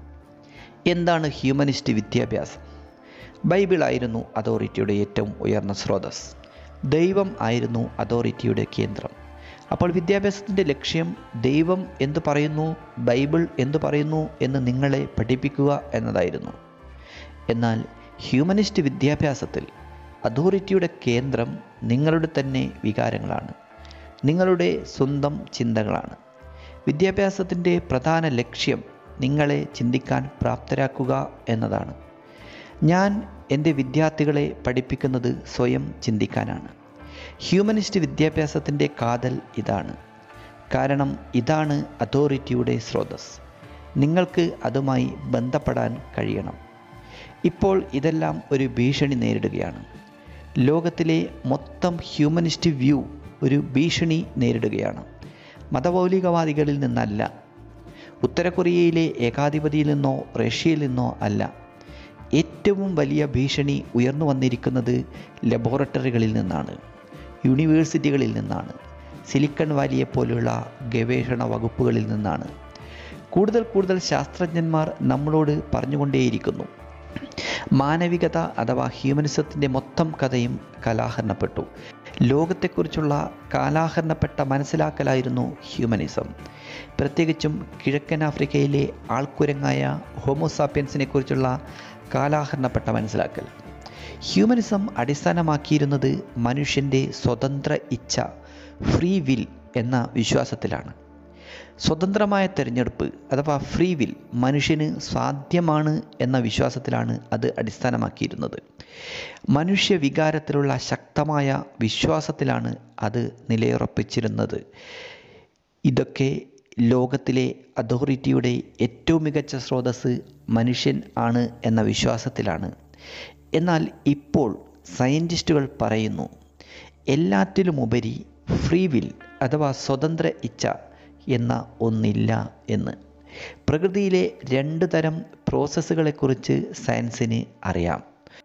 എന്താണ് ഹ്യൂമനിസ്റ്റ് വിദ്യാഭ്യാസം ബൈബിൾ ആയിരുന്നു അതോറിറ്റിയുടെ ഏറ്റവും ഉയർന്ന സ്രോതസ് ദൈവം ആയിരുന്നു അതോറിറ്റിയുടെ കേന്ദ്രം അപ്പോൾ വിദ്യാഭ്യാസത്തിൻ്റെ ലക്ഷ്യം ദൈവം എന്തു പറയുന്നു ബൈബിൾ എന്തു പറയുന്നു എന്ന് നിങ്ങളെ പഠിപ്പിക്കുക എന്നതായിരുന്നു എന്നാൽ ഹ്യൂമനിസ്റ്റ് വിദ്യാഭ്യാസത്തിൽ അതോറിറ്റിയുടെ കേന്ദ്രം നിങ്ങളുടെ തന്നെ വികാരങ്ങളാണ് നിങ്ങളുടെ സ്വന്തം ചിന്തകളാണ് വിദ്യാഭ്യാസത്തിൻ്റെ പ്രധാന ലക്ഷ്യം നിങ്ങളെ ചിന്തിക്കാൻ പ്രാപ്തരാക്കുക എന്നതാണ് ഞാൻ എൻ്റെ വിദ്യാർത്ഥികളെ പഠിപ്പിക്കുന്നത് സ്വയം ചിന്തിക്കാനാണ് ഹ്യൂമനിസ്റ്റ് വിദ്യാഭ്യാസത്തിൻ്റെ കാതൽ ഇതാണ് കാരണം ഇതാണ് അതോറിറ്റിയുടെ സ്രോതസ് നിങ്ങൾക്ക് അതുമായി ബന്ധപ്പെടാൻ കഴിയണം ഇപ്പോൾ ഇതെല്ലാം ഒരു ഭീഷണി നേരിടുകയാണ് ലോകത്തിലെ മൊത്തം ഹ്യൂമനിസ്റ്റ് വ്യൂ ഒരു ഭീഷണി നേരിടുകയാണ് മതമൗലികവാദികളിൽ നിന്നല്ല ഉത്തര കൊറിയയിലെ ഏകാധിപതിയിൽ നിന്നോ റഷ്യയിൽ നിന്നോ അല്ല ഏറ്റവും വലിയ ഭീഷണി ഉയർന്നു വന്നിരിക്കുന്നത് ലബോറട്ടറികളിൽ നിന്നാണ് യൂണിവേഴ്സിറ്റികളിൽ നിന്നാണ് സിലിക്കൺ വാലിയെ പോലുള്ള ഗവേഷണ വകുപ്പുകളിൽ നിന്നാണ് കൂടുതൽ കൂടുതൽ ശാസ്ത്രജ്ഞന്മാർ നമ്മളോട് പറഞ്ഞുകൊണ്ടേയിരിക്കുന്നു മാനവികത അഥവാ ഹ്യൂമനിസത്തിൻ്റെ മൊത്തം കഥയും കലാഹരണപ്പെട്ടു ലോകത്തെക്കുറിച്ചുള്ള കാലാഹരണപ്പെട്ട മനസ്സിലാക്കലായിരുന്നു ഹ്യൂമനിസം പ്രത്യേകിച്ചും കിഴക്കൻ ആഫ്രിക്കയിലെ ആൾക്കുരങ്ങായ ഹോമോസാപ്പിയൻസിനെ കുറിച്ചുള്ള കാലാഹരണപ്പെട്ട മനസ്സിലാക്കൽ ഹ്യൂമനിസം അടിസ്ഥാനമാക്കിയിരുന്നത് മനുഷ്യൻ്റെ സ്വതന്ത്ര ഇച്ഛ ഫ്രീ വിൽ എന്ന വിശ്വാസത്തിലാണ് സ്വതന്ത്രമായ തിരഞ്ഞെടുപ്പ് അഥവാ ഫ്രീ വിൽ മനുഷ്യന് സാധ്യമാണ് എന്ന വിശ്വാസത്തിലാണ് അത് അടിസ്ഥാനമാക്കിയിരുന്നത് മനുഷ്യ വികാരത്തിലുള്ള ശക്തമായ വിശ്വാസത്തിലാണ് അത് നിലയുറപ്പിച്ചിരുന്നത് ഇതൊക്കെ ലോകത്തിലെ അതോറിറ്റിയുടെ ഏറ്റവും മികച്ച സ്രോതസ് മനുഷ്യൻ ആണ് എന്ന വിശ്വാസത്തിലാണ് എന്നാൽ ഇപ്പോൾ സയൻറ്റിസ്റ്റുകൾ പറയുന്നു എല്ലാറ്റിലുമുപരി ഫ്രീ വിൽ അഥവാ സ്വതന്ത്ര ഇച്ഛ എന്ന ഒന്നില്ല എന്ന് പ്രകൃതിയിലെ രണ്ട് തരം പ്രോസസ്സുകളെക്കുറിച്ച് സയൻസിന് അറിയാം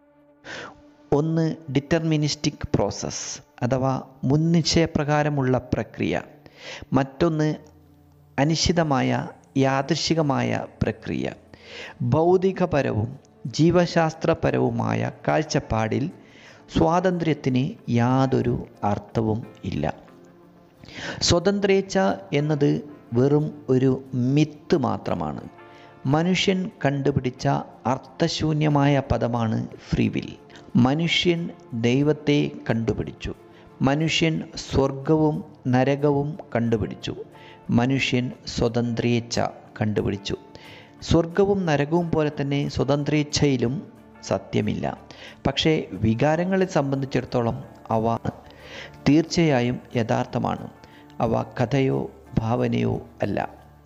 ഒന്ന് ഡിറ്റർമിനിസ്റ്റിക് പ്രോസസ്സ് അഥവാ മുൻനിശ്ചയപ്രകാരമുള്ള പ്രക്രിയ മറ്റൊന്ന് അനിശ്ചിതമായ യാദൃശികമായ പ്രക്രിയ ഭൗതികപരവും ജീവശാസ്ത്രപരവുമായ കാഴ്ചപ്പാടിൽ സ്വാതന്ത്ര്യത്തിന് യാതൊരു അർത്ഥവും ഇല്ല സ്വതന്ത്രേച്ഛ എന്നത് വെറും ഒരു മിത്ത് മാത്രമാണ് മനുഷ്യൻ കണ്ടുപിടിച്ച അർത്ഥശൂന്യമായ പദമാണ് ഫ്രീവിൽ മനുഷ്യൻ ദൈവത്തെ കണ്ടുപിടിച്ചു മനുഷ്യൻ സ്വർഗവും നരകവും കണ്ടുപിടിച്ചു മനുഷ്യൻ സ്വതന്ത്രേച്ഛ കണ്ടുപിടിച്ചു സ്വർഗവും നരകവും പോലെ തന്നെ സ്വതന്ത്രേച്ഛയിലും സത്യമില്ല പക്ഷേ വികാരങ്ങളെ സംബന്ധിച്ചിടത്തോളം അവ തീർച്ചയായും യഥാർത്ഥമാണ് അവ കഥയോ ഭാവനയോ അല്ല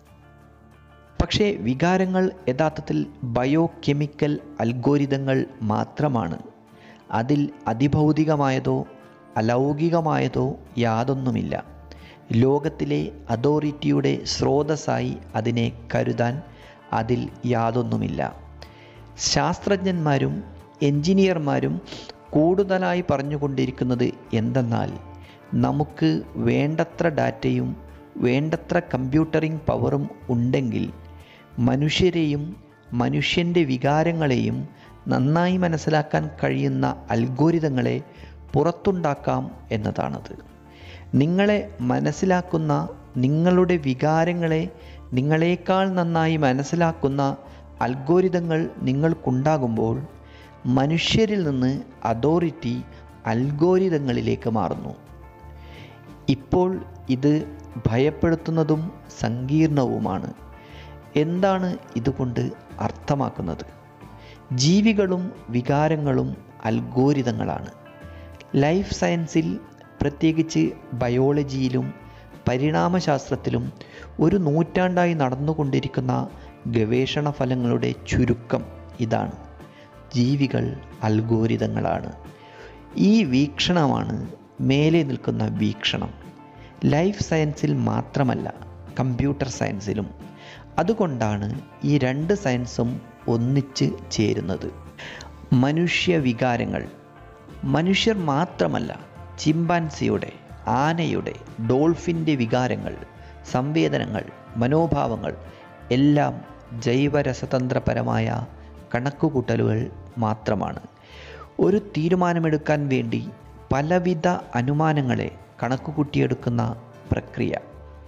പക്ഷേ വികാരങ്ങൾ യഥാർത്ഥത്തിൽ ബയോ കെമിക്കൽ അൽഗോരിതങ്ങൾ മാത്രമാണ് അതിൽ അതിഭൗതികമായതോ അലൗകികമായതോ യാതൊന്നുമില്ല ലോകത്തിലെ അതോറിറ്റിയുടെ സ്രോതസ്സായി അതിനെ കരുതാൻ അതിൽ യാതൊന്നുമില്ല ശാസ്ത്രജ്ഞന്മാരും എൻജിനീയർമാരും കൂടുതലായി പറഞ്ഞുകൊണ്ടിരിക്കുന്നത് എന്തെന്നാൽ നമുക്ക് വേണ്ടത്ര ഡാറ്റയും വേണ്ടത്ര കമ്പ്യൂട്ടറിംഗ് പവറും ഉണ്ടെങ്കിൽ മനുഷ്യരെയും മനുഷ്യൻ്റെ വികാരങ്ങളെയും നന്നായി മനസ്സിലാക്കാൻ കഴിയുന്ന അൽഗോരിതങ്ങളെ പുറത്തുണ്ടാക്കാം എന്നതാണത് നിങ്ങളെ മനസ്സിലാക്കുന്ന നിങ്ങളുടെ വികാരങ്ങളെ നിങ്ങളെക്കാൾ നന്നായി മനസ്സിലാക്കുന്ന അൽഗോരിതങ്ങൾ നിങ്ങൾക്കുണ്ടാകുമ്പോൾ മനുഷ്യരിൽ നിന്ന് അതോറിറ്റി അൽഗോരിതങ്ങളിലേക്ക് മാറുന്നു ഇപ്പോൾ ഇത് ഭയപ്പെടുത്തുന്നതും സങ്കീർണവുമാണ് എന്താണ് ഇതുകൊണ്ട് അർത്ഥമാക്കുന്നത് ജീവികളും വികാരങ്ങളും അൽഗോരിതങ്ങളാണ് ലൈഫ് സയൻസിൽ പ്രത്യേകിച്ച് ബയോളജിയിലും പരിണാമശാസ്ത്രത്തിലും ഒരു നൂറ്റാണ്ടായി നടന്നുകൊണ്ടിരിക്കുന്ന ഗവേഷണ ഫലങ്ങളുടെ ചുരുക്കം ഇതാണ് ജീവികൾ അൽഗോരിതങ്ങളാണ് ഈ വീക്ഷണമാണ് മേലെ നിൽക്കുന്ന വീക്ഷണം ലൈഫ് സയൻസിൽ മാത്രമല്ല കമ്പ്യൂട്ടർ സയൻസിലും അതുകൊണ്ടാണ് ഈ രണ്ട് സയൻസും ഒന്നിച്ച് ചേരുന്നത് മനുഷ്യ വികാരങ്ങൾ മനുഷ്യർ മാത്രമല്ല ചിമ്പാൻസിയുടെ ആനയുടെ ഡോൾഫിൻ്റെ വികാരങ്ങൾ സംവേദനങ്ങൾ മനോഭാവങ്ങൾ എല്ലാം ജൈവരസതന്ത്രപരമായ കണക്കുകൂട്ടലുകൾ മാത്രമാണ് ഒരു തീരുമാനമെടുക്കാൻ വേണ്ടി പലവിധ അനുമാനങ്ങളെ കണക്കുകൂട്ടിയെടുക്കുന്ന പ്രക്രിയ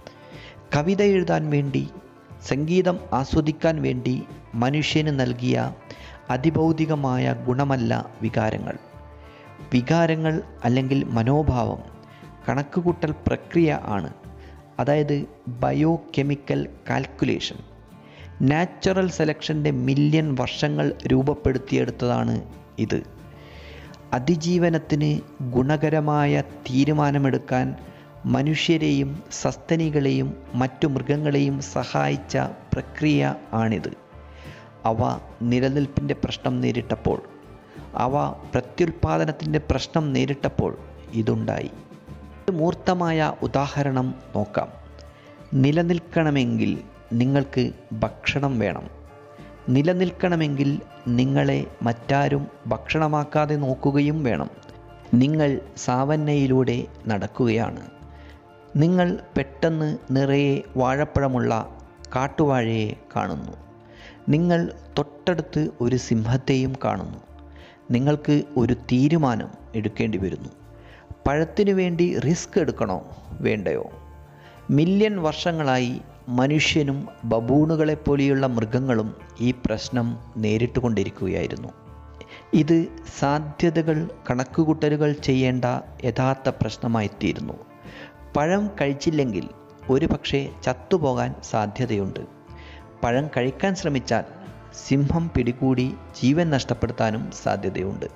കവിത എഴുതാൻ വേണ്ടി സംഗീതം ആസ്വദിക്കാൻ വേണ്ടി മനുഷ്യന് നൽകിയ അതിഭൗതികമായ ഗുണമല്ല വികാരങ്ങൾ വികാരങ്ങൾ അല്ലെങ്കിൽ മനോഭാവം കണക്കുകൂട്ടൽ പ്രക്രിയ ആണ് അതായത് ബയോ കെമിക്കൽ കാൽക്കുലേഷൻ നാച്ചുറൽ സെലക്ഷൻ്റെ മില്യൺ വർഷങ്ങൾ രൂപപ്പെടുത്തിയെടുത്തതാണ് ഇത് അതിജീവനത്തിന് ഗുണകരമായ തീരുമാനമെടുക്കാൻ മനുഷ്യരെയും സസ്തനികളെയും മറ്റു മൃഗങ്ങളെയും സഹായിച്ച പ്രക്രിയ ആണിത് അവ നിലനിൽപ്പിൻ്റെ പ്രശ്നം നേരിട്ടപ്പോൾ അവ പ്രത്യുൽപാദനത്തിൻ്റെ പ്രശ്നം നേരിട്ടപ്പോൾ ഇതുണ്ടായി ഒരു മൂർത്തമായ ഉദാഹരണം നോക്കാം നിലനിൽക്കണമെങ്കിൽ നിങ്ങൾക്ക് ഭക്ഷണം വേണം നിലനിൽക്കണമെങ്കിൽ നിങ്ങളെ മറ്റാരും ഭക്ഷണമാക്കാതെ നോക്കുകയും വേണം നിങ്ങൾ സാവന്നയിലൂടെ നടക്കുകയാണ് നിങ്ങൾ പെട്ടെന്ന് നിറയെ വാഴപ്പഴമുള്ള കാട്ടുവാഴയെ കാണുന്നു നിങ്ങൾ തൊട്ടടുത്ത് ഒരു സിംഹത്തെയും കാണുന്നു നിങ്ങൾക്ക് ഒരു തീരുമാനം എടുക്കേണ്ടി വരുന്നു പഴത്തിനു വേണ്ടി റിസ്ക് എടുക്കണോ വേണ്ടയോ മില്യൺ വർഷങ്ങളായി മനുഷ്യനും ബബൂണുകളെപ്പോലെയുള്ള മൃഗങ്ങളും ഈ പ്രശ്നം നേരിട്ടുകൊണ്ടിരിക്കുകയായിരുന്നു ഇത് സാധ്യതകൾ കണക്കുകൂട്ടലുകൾ ചെയ്യേണ്ട യഥാർത്ഥ പ്രശ്നമായിത്തീരുന്നു പഴം കഴിച്ചില്ലെങ്കിൽ ഒരു പക്ഷേ ചത്തുപോകാൻ സാധ്യതയുണ്ട് പഴം കഴിക്കാൻ ശ്രമിച്ചാൽ സിംഹം പിടികൂടി ജീവൻ നഷ്ടപ്പെടുത്താനും സാധ്യതയുണ്ട്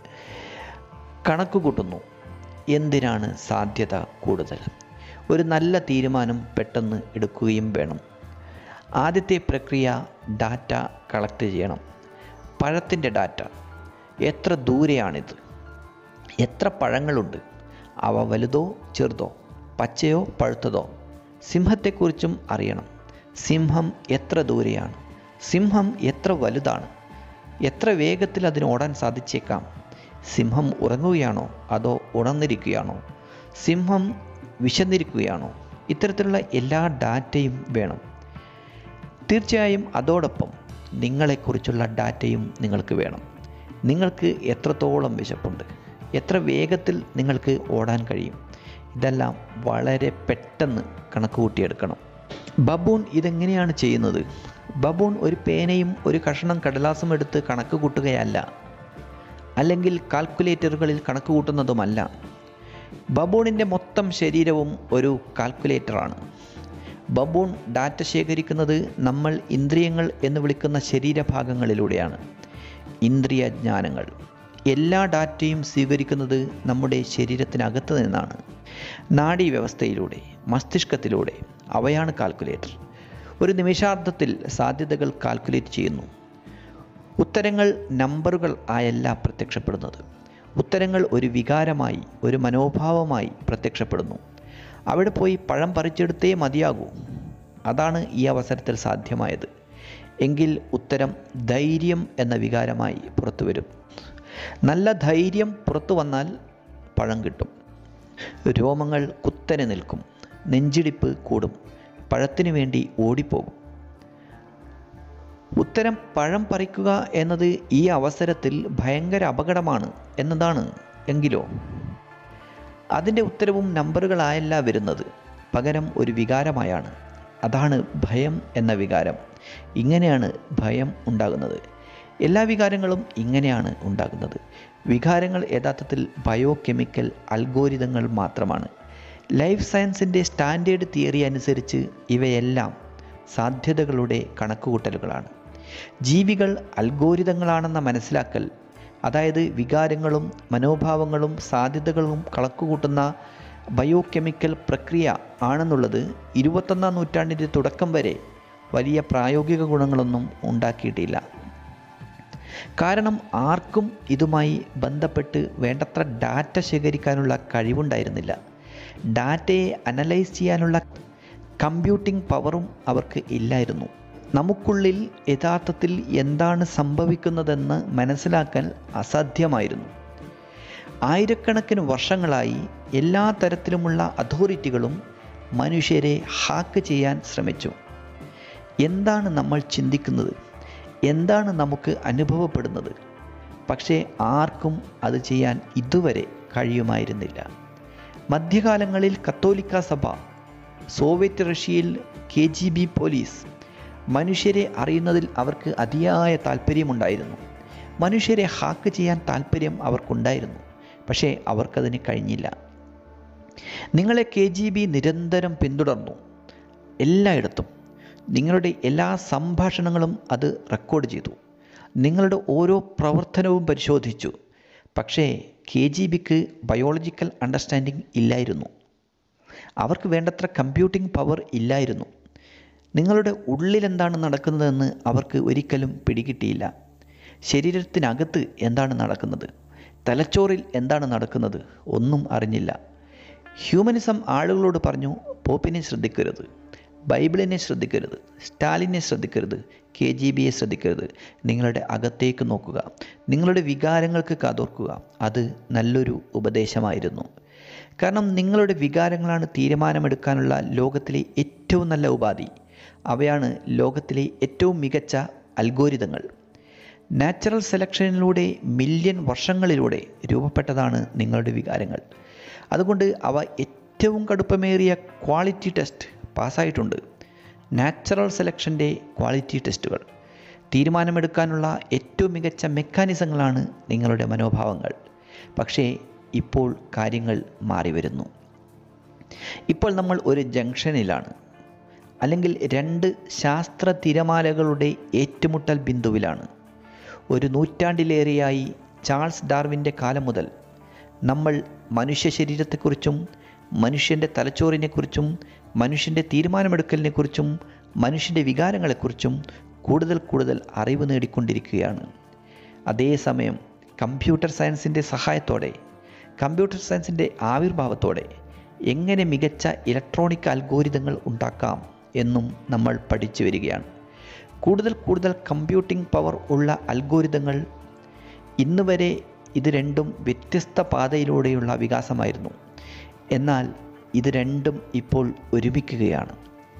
കണക്ക് കൂട്ടുന്നു എന്തിനാണ് സാധ്യത കൂടുതൽ ഒരു നല്ല തീരുമാനം പെട്ടെന്ന് എടുക്കുകയും വേണം ആദ്യത്തെ പ്രക്രിയ ഡാറ്റ കളക്ട് ചെയ്യണം പഴത്തിൻ്റെ ഡാറ്റ എത്ര ദൂരെയാണിത് എത്ര പഴങ്ങളുണ്ട് അവ വലുതോ ചെറുതോ പച്ചയോ പഴുത്തതോ സിംഹത്തെക്കുറിച്ചും അറിയണം സിംഹം എത്ര ദൂരെയാണ് സിംഹം എത്ര വലുതാണ് എത്ര വേഗത്തിൽ അതിന് ഓടാൻ സാധിച്ചേക്കാം സിംഹം ഉറങ്ങുകയാണോ അതോ ഉണർന്നിരിക്കുകയാണോ സിംഹം വിശന്നിരിക്കുകയാണോ ഇത്തരത്തിലുള്ള എല്ലാ ഡാറ്റയും വേണം തീർച്ചയായും അതോടൊപ്പം നിങ്ങളെക്കുറിച്ചുള്ള ഡാറ്റയും നിങ്ങൾക്ക് വേണം നിങ്ങൾക്ക് എത്രത്തോളം വിശപ്പുണ്ട് എത്ര വേഗത്തിൽ നിങ്ങൾക്ക് ഓടാൻ കഴിയും ഇതെല്ലാം വളരെ പെട്ടെന്ന് കണക്ക് കൂട്ടിയെടുക്കണം ബബൂൺ ഇതെങ്ങനെയാണ് ചെയ്യുന്നത് ബബൂൺ ഒരു പേനയും ഒരു കഷണം കടലാസും എടുത്ത് കണക്ക് കൂട്ടുകയല്ല അല്ലെങ്കിൽ കാൽക്കുലേറ്ററുകളിൽ കണക്ക് കൂട്ടുന്നതുമല്ല ബബൂണിൻ്റെ മൊത്തം ശരീരവും ഒരു കാൽക്കുലേറ്ററാണ് ബബൂൺ ഡാറ്റ ശേഖരിക്കുന്നത് നമ്മൾ ഇന്ദ്രിയങ്ങൾ എന്ന് വിളിക്കുന്ന ശരീരഭാഗങ്ങളിലൂടെയാണ് ഇന്ദ്രിയ ജ്ഞാനങ്ങൾ എല്ലാ ഡാറ്റയും സ്വീകരിക്കുന്നത് നമ്മുടെ ശരീരത്തിനകത്ത് നിന്നാണ് നാഡീവ്യവസ്ഥയിലൂടെ മസ്തിഷ്കത്തിലൂടെ അവയാണ് കാൽക്കുലേറ്റർ ഒരു നിമിഷാർദ്ധത്തിൽ സാധ്യതകൾ കാൽക്കുലേറ്റ് ചെയ്യുന്നു ഉത്തരങ്ങൾ നമ്പറുകൾ ആയല്ല പ്രത്യക്ഷപ്പെടുന്നത് ഉത്തരങ്ങൾ ഒരു വികാരമായി ഒരു മനോഭാവമായി പ്രത്യക്ഷപ്പെടുന്നു അവിടെ പോയി പഴം പറിച്ചെടുത്തേ മതിയാകൂ അതാണ് ഈ അവസരത്തിൽ സാധ്യമായത് എങ്കിൽ ഉത്തരം ധൈര്യം എന്ന വികാരമായി പുറത്തു വരും നല്ല ധൈര്യം പുറത്തു വന്നാൽ പഴം കിട്ടും രോമങ്ങൾ കുത്തനെ നിൽക്കും നെഞ്ചിടിപ്പ് കൂടും പഴത്തിനു വേണ്ടി ഓടിപ്പോകും ഉത്തരം പഴം പറിക്കുക എന്നത് ഈ അവസരത്തിൽ ഭയങ്കര അപകടമാണ് എന്നതാണ് എങ്കിലോ അതിൻ്റെ ഉത്തരവും നമ്പറുകളായല്ല വരുന്നത് പകരം ഒരു വികാരമായാണ് അതാണ് ഭയം എന്ന വികാരം ഇങ്ങനെയാണ് ഭയം ഉണ്ടാകുന്നത് എല്ലാ വികാരങ്ങളും ഇങ്ങനെയാണ് ഉണ്ടാകുന്നത് വികാരങ്ങൾ യഥാർത്ഥത്തിൽ ബയോ കെമിക്കൽ അൽഗോരിതങ്ങൾ മാത്രമാണ് ലൈഫ് സയൻസിൻ്റെ സ്റ്റാൻഡേർഡ് തിയറി അനുസരിച്ച് ഇവയെല്ലാം സാധ്യതകളുടെ കണക്കുകൂട്ടലുകളാണ് ജീവികൾ അൽഗോരിതങ്ങളാണെന്ന മനസ്സിലാക്കൽ അതായത് വികാരങ്ങളും മനോഭാവങ്ങളും സാധ്യതകളും കണക്കുകൂട്ടുന്ന ബയോകെമിക്കൽ പ്രക്രിയ ആണെന്നുള്ളത് ഇരുപത്തൊന്നാം നൂറ്റാണ്ടിൻ്റെ തുടക്കം വരെ വലിയ പ്രായോഗിക ഗുണങ്ങളൊന്നും ഉണ്ടാക്കിയിട്ടില്ല കാരണം ആർക്കും ഇതുമായി ബന്ധപ്പെട്ട് വേണ്ടത്ര ഡാറ്റ ശേഖരിക്കാനുള്ള കഴിവുണ്ടായിരുന്നില്ല ഡാറ്റയെ അനലൈസ് ചെയ്യാനുള്ള കമ്പ്യൂട്ടിംഗ് പവറും അവർക്ക് ഇല്ലായിരുന്നു നമുക്കുള്ളിൽ യഥാർത്ഥത്തിൽ എന്താണ് സംഭവിക്കുന്നതെന്ന് മനസ്സിലാക്കാൻ അസാധ്യമായിരുന്നു ആയിരക്കണക്കിന് വർഷങ്ങളായി എല്ലാ തരത്തിലുമുള്ള അതോറിറ്റികളും മനുഷ്യരെ ഹാക്ക് ചെയ്യാൻ ശ്രമിച്ചു എന്താണ് നമ്മൾ ചിന്തിക്കുന്നത് എന്താണ് നമുക്ക് അനുഭവപ്പെടുന്നത് പക്ഷേ ആർക്കും അത് ചെയ്യാൻ ഇതുവരെ കഴിയുമായിരുന്നില്ല മധ്യകാലങ്ങളിൽ കത്തോലിക്ക സഭ സോവിയറ്റ് റഷ്യയിൽ കെ ജി ബി പോലീസ് മനുഷ്യരെ അറിയുന്നതിൽ അവർക്ക് അതിയായ താല്പര്യമുണ്ടായിരുന്നു മനുഷ്യരെ ഹാക്ക് ചെയ്യാൻ താല്പര്യം അവർക്കുണ്ടായിരുന്നു പക്ഷേ അവർക്കതിന് കഴിഞ്ഞില്ല നിങ്ങളെ കെ ജി ബി നിരന്തരം പിന്തുടർന്നു എല്ലായിടത്തും നിങ്ങളുടെ എല്ലാ സംഭാഷണങ്ങളും അത് റെക്കോർഡ് ചെയ്തു നിങ്ങളുടെ ഓരോ പ്രവർത്തനവും പരിശോധിച്ചു പക്ഷേ കെ ജി ബിക്ക് ബയോളജിക്കൽ അണ്ടർസ്റ്റാൻഡിംഗ് ഇല്ലായിരുന്നു അവർക്ക് വേണ്ടത്ര കമ്പ്യൂട്ടിംഗ് പവർ ഇല്ലായിരുന്നു നിങ്ങളുടെ ഉള്ളിൽ എന്താണ് നടക്കുന്നതെന്ന് അവർക്ക് ഒരിക്കലും പിടികിട്ടിയില്ല ശരീരത്തിനകത്ത് എന്താണ് നടക്കുന്നത് തലച്ചോറിൽ എന്താണ് നടക്കുന്നത് ഒന്നും അറിഞ്ഞില്ല ഹ്യൂമനിസം ആളുകളോട് പറഞ്ഞു പോപ്പിനെ ശ്രദ്ധിക്കരുത് ബൈബിളിനെ ശ്രദ്ധിക്കരുത് സ്റ്റാലിനെ ശ്രദ്ധിക്കരുത് കെ ജി ബിയെ ശ്രദ്ധിക്കരുത് നിങ്ങളുടെ അകത്തേക്ക് നോക്കുക നിങ്ങളുടെ വികാരങ്ങൾക്ക് കാതോർക്കുക അത് നല്ലൊരു ഉപദേശമായിരുന്നു കാരണം നിങ്ങളുടെ വികാരങ്ങളാണ് തീരുമാനമെടുക്കാനുള്ള ലോകത്തിലെ ഏറ്റവും നല്ല ഉപാധി അവയാണ് ലോകത്തിലെ ഏറ്റവും മികച്ച അൽഗോരിതങ്ങൾ നാച്ചുറൽ സെലക്ഷനിലൂടെ മില്യൺ വർഷങ്ങളിലൂടെ രൂപപ്പെട്ടതാണ് നിങ്ങളുടെ വികാരങ്ങൾ അതുകൊണ്ട് അവ ഏറ്റവും കടുപ്പമേറിയ ക്വാളിറ്റി ടെസ്റ്റ് പാസ്സായിട്ടുണ്ട് നാച്ചുറൽ സെലക്ഷൻ്റെ ക്വാളിറ്റി ടെസ്റ്റുകൾ തീരുമാനമെടുക്കാനുള്ള ഏറ്റവും മികച്ച മെക്കാനിസങ്ങളാണ് നിങ്ങളുടെ മനോഭാവങ്ങൾ പക്ഷേ ഇപ്പോൾ കാര്യങ്ങൾ മാറി വരുന്നു ഇപ്പോൾ നമ്മൾ ഒരു ജംഗ്ഷനിലാണ് അല്ലെങ്കിൽ രണ്ട് ശാസ്ത്ര തിരമാലകളുടെ ഏറ്റുമുട്ടൽ ബിന്ദുവിലാണ് ഒരു നൂറ്റാണ്ടിലേറെയായി ചാൾസ് ഡാർവിൻ്റെ കാലം മുതൽ നമ്മൾ മനുഷ്യ ശരീരത്തെക്കുറിച്ചും മനുഷ്യൻ്റെ തലച്ചോറിനെക്കുറിച്ചും മനുഷ്യൻ്റെ തീരുമാനമെടുക്കലിനെക്കുറിച്ചും മനുഷ്യൻ്റെ വികാരങ്ങളെക്കുറിച്ചും കൂടുതൽ കൂടുതൽ അറിവ് നേടിക്കൊണ്ടിരിക്കുകയാണ് അതേസമയം കമ്പ്യൂട്ടർ സയൻസിൻ്റെ സഹായത്തോടെ കമ്പ്യൂട്ടർ സയൻസിൻ്റെ ആവിർഭാവത്തോടെ എങ്ങനെ മികച്ച ഇലക്ട്രോണിക് അൽഗോരിതങ്ങൾ ഉണ്ടാക്കാം എന്നും നമ്മൾ പഠിച്ചു വരികയാണ് കൂടുതൽ കൂടുതൽ കമ്പ്യൂട്ടിംഗ് പവർ ഉള്ള അൽഗോരിതങ്ങൾ ഇന്ന് വരെ ഇത് രണ്ടും വ്യത്യസ്ത പാതയിലൂടെയുള്ള വികാസമായിരുന്നു എന്നാൽ ഇത് രണ്ടും ഇപ്പോൾ ഒരുമിക്കുകയാണ്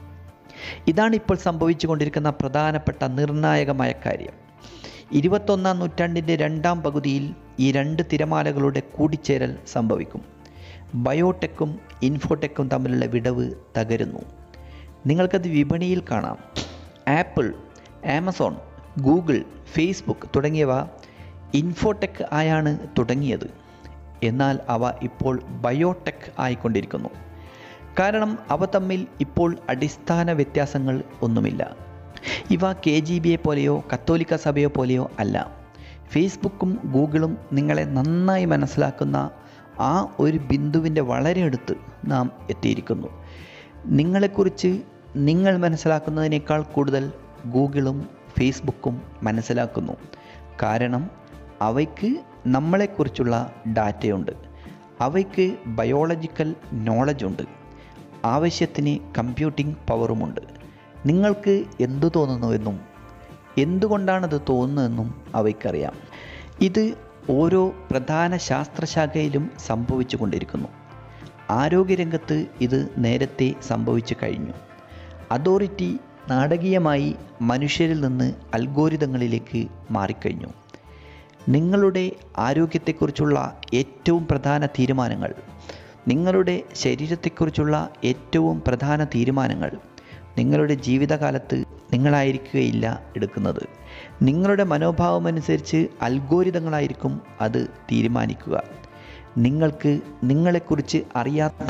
ഇതാണ് ഇപ്പോൾ സംഭവിച്ചു കൊണ്ടിരിക്കുന്ന പ്രധാനപ്പെട്ട നിർണായകമായ കാര്യം ഇരുപത്തൊന്നാം നൂറ്റാണ്ടിൻ്റെ രണ്ടാം പകുതിയിൽ ഈ രണ്ട് തിരമാലകളുടെ കൂടിച്ചേരൽ സംഭവിക്കും ബയോടെക്കും ഇൻഫോടെക്കും തമ്മിലുള്ള വിടവ് തകരുന്നു നിങ്ങൾക്കത് വിപണിയിൽ കാണാം ആപ്പിൾ ആമസോൺ ഗൂഗിൾ ഫേസ്ബുക്ക് തുടങ്ങിയവ ഇൻഫോടെക് ആയാണ് തുടങ്ങിയത് എന്നാൽ അവ ഇപ്പോൾ ബയോടെക് ആയിക്കൊണ്ടിരിക്കുന്നു കാരണം അവ തമ്മിൽ ഇപ്പോൾ അടിസ്ഥാന വ്യത്യാസങ്ങൾ ഒന്നുമില്ല ഇവ കെ ജി ബിയെ പോലെയോ കത്തോലിക്ക സഭയോ പോലെയോ അല്ല ഫേസ്ബുക്കും ഗൂഗിളും നിങ്ങളെ നന്നായി മനസ്സിലാക്കുന്ന ആ ഒരു ബിന്ദുവിൻ്റെ വളരെ അടുത്ത് നാം എത്തിയിരിക്കുന്നു നിങ്ങളെക്കുറിച്ച് നിങ്ങൾ മനസ്സിലാക്കുന്നതിനേക്കാൾ കൂടുതൽ ഗൂഗിളും ഫേസ്ബുക്കും മനസ്സിലാക്കുന്നു കാരണം അവയ്ക്ക് നമ്മളെക്കുറിച്ചുള്ള ഡാറ്റയുണ്ട് അവയ്ക്ക് ബയോളജിക്കൽ നോളജുണ്ട് ആവശ്യത്തിന് കമ്പ്യൂട്ടിംഗ് പവറുമുണ്ട് നിങ്ങൾക്ക് എന്തു തോന്നുന്നുവെന്നും എന്തുകൊണ്ടാണത് തോന്നുന്നതെന്നും അവയ്ക്കറിയാം ഇത് ഓരോ പ്രധാന ശാസ്ത്രശാഖയിലും സംഭവിച്ചു കൊണ്ടിരിക്കുന്നു ആരോഗ്യരംഗത്ത് ഇത് നേരത്തെ സംഭവിച്ചു കഴിഞ്ഞു അതോറിറ്റി നാടകീയമായി മനുഷ്യരിൽ നിന്ന് അൽഗോരിതങ്ങളിലേക്ക് മാറിക്കഴിഞ്ഞു നിങ്ങളുടെ ആരോഗ്യത്തെക്കുറിച്ചുള്ള ഏറ്റവും പ്രധാന തീരുമാനങ്ങൾ നിങ്ങളുടെ ശരീരത്തെക്കുറിച്ചുള്ള ഏറ്റവും പ്രധാന തീരുമാനങ്ങൾ നിങ്ങളുടെ ജീവിതകാലത്ത് നിങ്ങളായിരിക്കുകയില്ല എടുക്കുന്നത് നിങ്ങളുടെ മനോഭാവമനുസരിച്ച് അൽഗോരിതങ്ങളായിരിക്കും അത് തീരുമാനിക്കുക നിങ്ങൾക്ക് നിങ്ങളെക്കുറിച്ച് അറിയാത്ത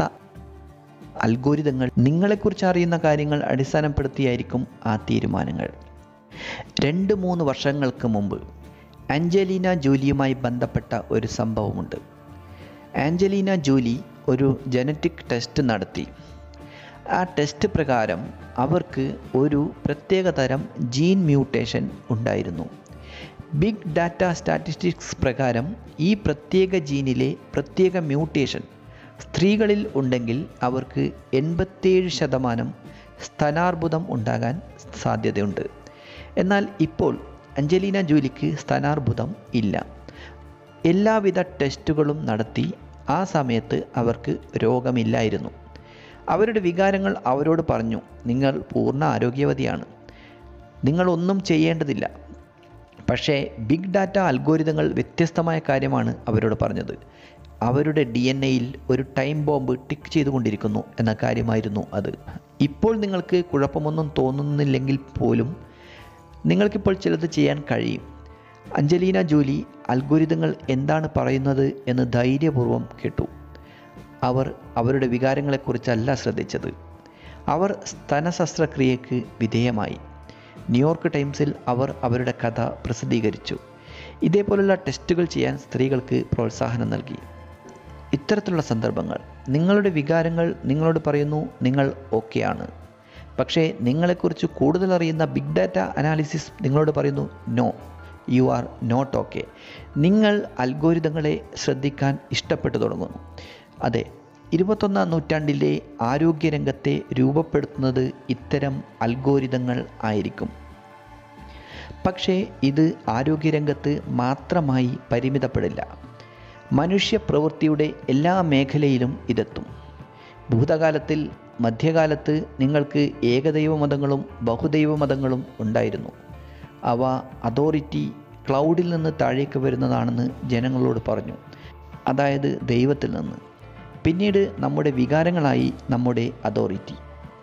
അൽഗോരിതങ്ങൾ നിങ്ങളെക്കുറിച്ച് അറിയുന്ന കാര്യങ്ങൾ അടിസ്ഥാനപ്പെടുത്തിയായിരിക്കും ആ തീരുമാനങ്ങൾ രണ്ട് മൂന്ന് വർഷങ്ങൾക്ക് മുമ്പ് അഞ്ജലീന ജോലിയുമായി ബന്ധപ്പെട്ട ഒരു സംഭവമുണ്ട് ആഞ്ചലീന ജോലി ഒരു ജനറ്റിക് ടെസ്റ്റ് നടത്തി ആ ടെസ്റ്റ് പ്രകാരം അവർക്ക് ഒരു പ്രത്യേക തരം ജീൻ മ്യൂട്ടേഷൻ ഉണ്ടായിരുന്നു ബിഗ് ഡാറ്റ സ്റ്റാറ്റിസ്റ്റിക്സ് പ്രകാരം ഈ പ്രത്യേക ജീനിലെ പ്രത്യേക മ്യൂട്ടേഷൻ സ്ത്രീകളിൽ ഉണ്ടെങ്കിൽ അവർക്ക് എൺപത്തേഴ് ശതമാനം സ്തനാർബുദം ഉണ്ടാകാൻ സാധ്യതയുണ്ട് എന്നാൽ ഇപ്പോൾ അഞ്ജലീന ജോലിക്ക് സ്തനാർബുദം ഇല്ല എല്ലാവിധ ടെസ്റ്റുകളും നടത്തി ആ സമയത്ത് അവർക്ക് രോഗമില്ലായിരുന്നു അവരുടെ വികാരങ്ങൾ അവരോട് പറഞ്ഞു നിങ്ങൾ പൂർണ്ണ ആരോഗ്യവതിയാണ് നിങ്ങളൊന്നും ചെയ്യേണ്ടതില്ല പക്ഷേ ബിഗ് ഡാറ്റ അൽഗോരിതങ്ങൾ വ്യത്യസ്തമായ കാര്യമാണ് അവരോട് പറഞ്ഞത് അവരുടെ ഡി എൻ എയിൽ ഒരു ടൈം ബോംബ് ടിക്ക് ചെയ്തുകൊണ്ടിരിക്കുന്നു എന്ന കാര്യമായിരുന്നു അത് ഇപ്പോൾ നിങ്ങൾക്ക് കുഴപ്പമൊന്നും തോന്നുന്നില്ലെങ്കിൽ പോലും നിങ്ങൾക്കിപ്പോൾ ചിലത് ചെയ്യാൻ കഴിയും അഞ്ജലീന ജോലി അൽഗോരിതങ്ങൾ എന്താണ് പറയുന്നത് എന്ന് ധൈര്യപൂർവ്വം കേട്ടു അവർ അവരുടെ വികാരങ്ങളെക്കുറിച്ചല്ല ശ്രദ്ധിച്ചത് അവർ സ്തന ശസ്ത്രക്രിയക്ക് വിധേയമായി ന്യൂയോർക്ക് ടൈംസിൽ അവർ അവരുടെ കഥ പ്രസിദ്ധീകരിച്ചു ഇതേപോലുള്ള ടെസ്റ്റുകൾ ചെയ്യാൻ സ്ത്രീകൾക്ക് പ്രോത്സാഹനം നൽകി ഇത്തരത്തിലുള്ള സന്ദർഭങ്ങൾ നിങ്ങളുടെ വികാരങ്ങൾ നിങ്ങളോട് പറയുന്നു നിങ്ങൾ ഓക്കെയാണ് പക്ഷേ നിങ്ങളെക്കുറിച്ച് കൂടുതൽ അറിയുന്ന ബിഗ് ഡാറ്റ അനാലിസിസ് നിങ്ങളോട് പറയുന്നു no you are not okay നിങ്ങൾ അൽഗോരിതങ്ങളെ ശ്രദ്ധിക്കാൻ ഇഷ്ടപ്പെട്ടു തുടങ്ങുന്നു അതെ ഇരുപത്തൊന്നാം നൂറ്റാണ്ടിലെ ആരോഗ്യരംഗത്തെ രൂപപ്പെടുത്തുന്നത് ഇത്തരം അൽഗോരിതങ്ങൾ ആയിരിക്കും പക്ഷേ ഇത് ആരോഗ്യരംഗത്ത് മാത്രമായി പരിമിതപ്പെടില്ല മനുഷ്യ പ്രവൃത്തിയുടെ എല്ലാ മേഖലയിലും ഇതെത്തും ഭൂതകാലത്തിൽ മധ്യകാലത്ത് നിങ്ങൾക്ക് ഏകദൈവ മതങ്ങളും ബഹുദൈവ മതങ്ങളും ഉണ്ടായിരുന്നു അവ അതോറിറ്റി ക്ലൗഡിൽ നിന്ന് താഴേക്ക് വരുന്നതാണെന്ന് ജനങ്ങളോട് പറഞ്ഞു അതായത് ദൈവത്തിൽ നിന്ന് പിന്നീട് നമ്മുടെ വികാരങ്ങളായി നമ്മുടെ അതോറിറ്റി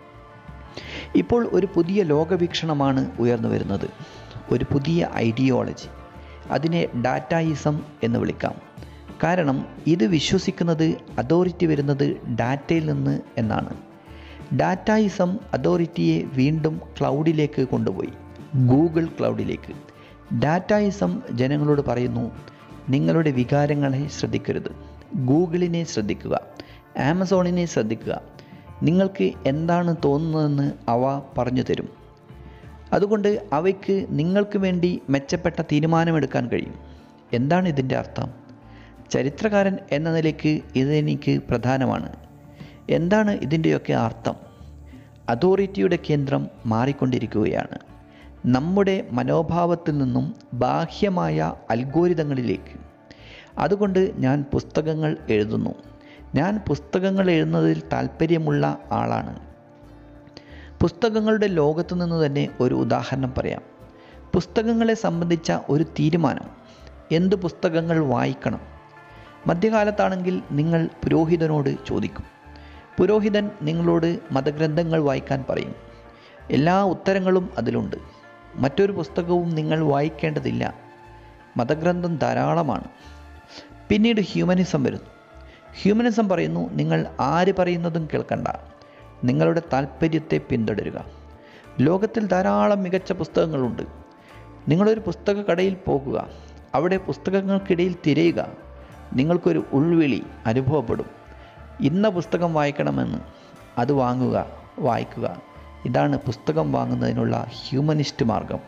ഇപ്പോൾ ഒരു പുതിയ ലോകവീക്ഷണമാണ് ഉയർന്നു വരുന്നത് ഒരു പുതിയ ഐഡിയോളജി അതിനെ ഡാറ്റായിസം എന്ന് വിളിക്കാം കാരണം ഇത് വിശ്വസിക്കുന്നത് അതോറിറ്റി വരുന്നത് ഡാറ്റയിൽ നിന്ന് എന്നാണ് ഡാറ്റായിസം അതോറിറ്റിയെ വീണ്ടും ക്ലൗഡിലേക്ക് കൊണ്ടുപോയി ഗൂഗിൾ ക്ലൗഡിലേക്ക് ഡാറ്റായിസം ജനങ്ങളോട് പറയുന്നു നിങ്ങളുടെ വികാരങ്ങളെ ശ്രദ്ധിക്കരുത് ഗൂഗിളിനെ ശ്രദ്ധിക്കുക ആമസോണിനെ ശ്രദ്ധിക്കുക നിങ്ങൾക്ക് എന്താണ് തോന്നുന്നതെന്ന് അവ പറഞ്ഞു തരും അതുകൊണ്ട് അവയ്ക്ക് നിങ്ങൾക്ക് വേണ്ടി മെച്ചപ്പെട്ട തീരുമാനമെടുക്കാൻ കഴിയും എന്താണ് ഇതിൻ്റെ അർത്ഥം ചരിത്രകാരൻ എന്ന നിലയ്ക്ക് ഇതെനിക്ക് പ്രധാനമാണ് എന്താണ് ഇതിൻ്റെയൊക്കെ അർത്ഥം അതോറിറ്റിയുടെ കേന്ദ്രം മാറിക്കൊണ്ടിരിക്കുകയാണ് നമ്മുടെ മനോഭാവത്തിൽ നിന്നും ബാഹ്യമായ അൽഗോരിതങ്ങളിലേക്ക് അതുകൊണ്ട് ഞാൻ പുസ്തകങ്ങൾ എഴുതുന്നു ഞാൻ പുസ്തകങ്ങൾ എഴുതുന്നതിൽ താല്പര്യമുള്ള ആളാണ് പുസ്തകങ്ങളുടെ ലോകത്തു നിന്ന് തന്നെ ഒരു ഉദാഹരണം പറയാം പുസ്തകങ്ങളെ സംബന്ധിച്ച ഒരു തീരുമാനം എന്ത് പുസ്തകങ്ങൾ വായിക്കണം മധ്യകാലത്താണെങ്കിൽ നിങ്ങൾ പുരോഹിതനോട് ചോദിക്കും പുരോഹിതൻ നിങ്ങളോട് മതഗ്രന്ഥങ്ങൾ വായിക്കാൻ പറയും എല്ലാ ഉത്തരങ്ങളും അതിലുണ്ട് മറ്റൊരു പുസ്തകവും നിങ്ങൾ വായിക്കേണ്ടതില്ല മതഗ്രന്ഥം ധാരാളമാണ് പിന്നീട് ഹ്യൂമനിസം വരുന്നു ഹ്യൂമനിസം പറയുന്നു നിങ്ങൾ ആര് പറയുന്നതും കേൾക്കണ്ട നിങ്ങളുടെ താല്പര്യത്തെ പിന്തുടരുക ലോകത്തിൽ ധാരാളം മികച്ച പുസ്തകങ്ങളുണ്ട് നിങ്ങളൊരു പുസ്തക കടയിൽ പോകുക അവിടെ പുസ്തകങ്ങൾക്കിടയിൽ തിരയുക നിങ്ങൾക്കൊരു ഉൾവിളി അനുഭവപ്പെടും ഇന്ന പുസ്തകം വായിക്കണമെന്ന് അത് വാങ്ങുക വായിക്കുക ഇതാണ് പുസ്തകം വാങ്ങുന്നതിനുള്ള ഹ്യൂമനിസ്റ്റ് മാർഗം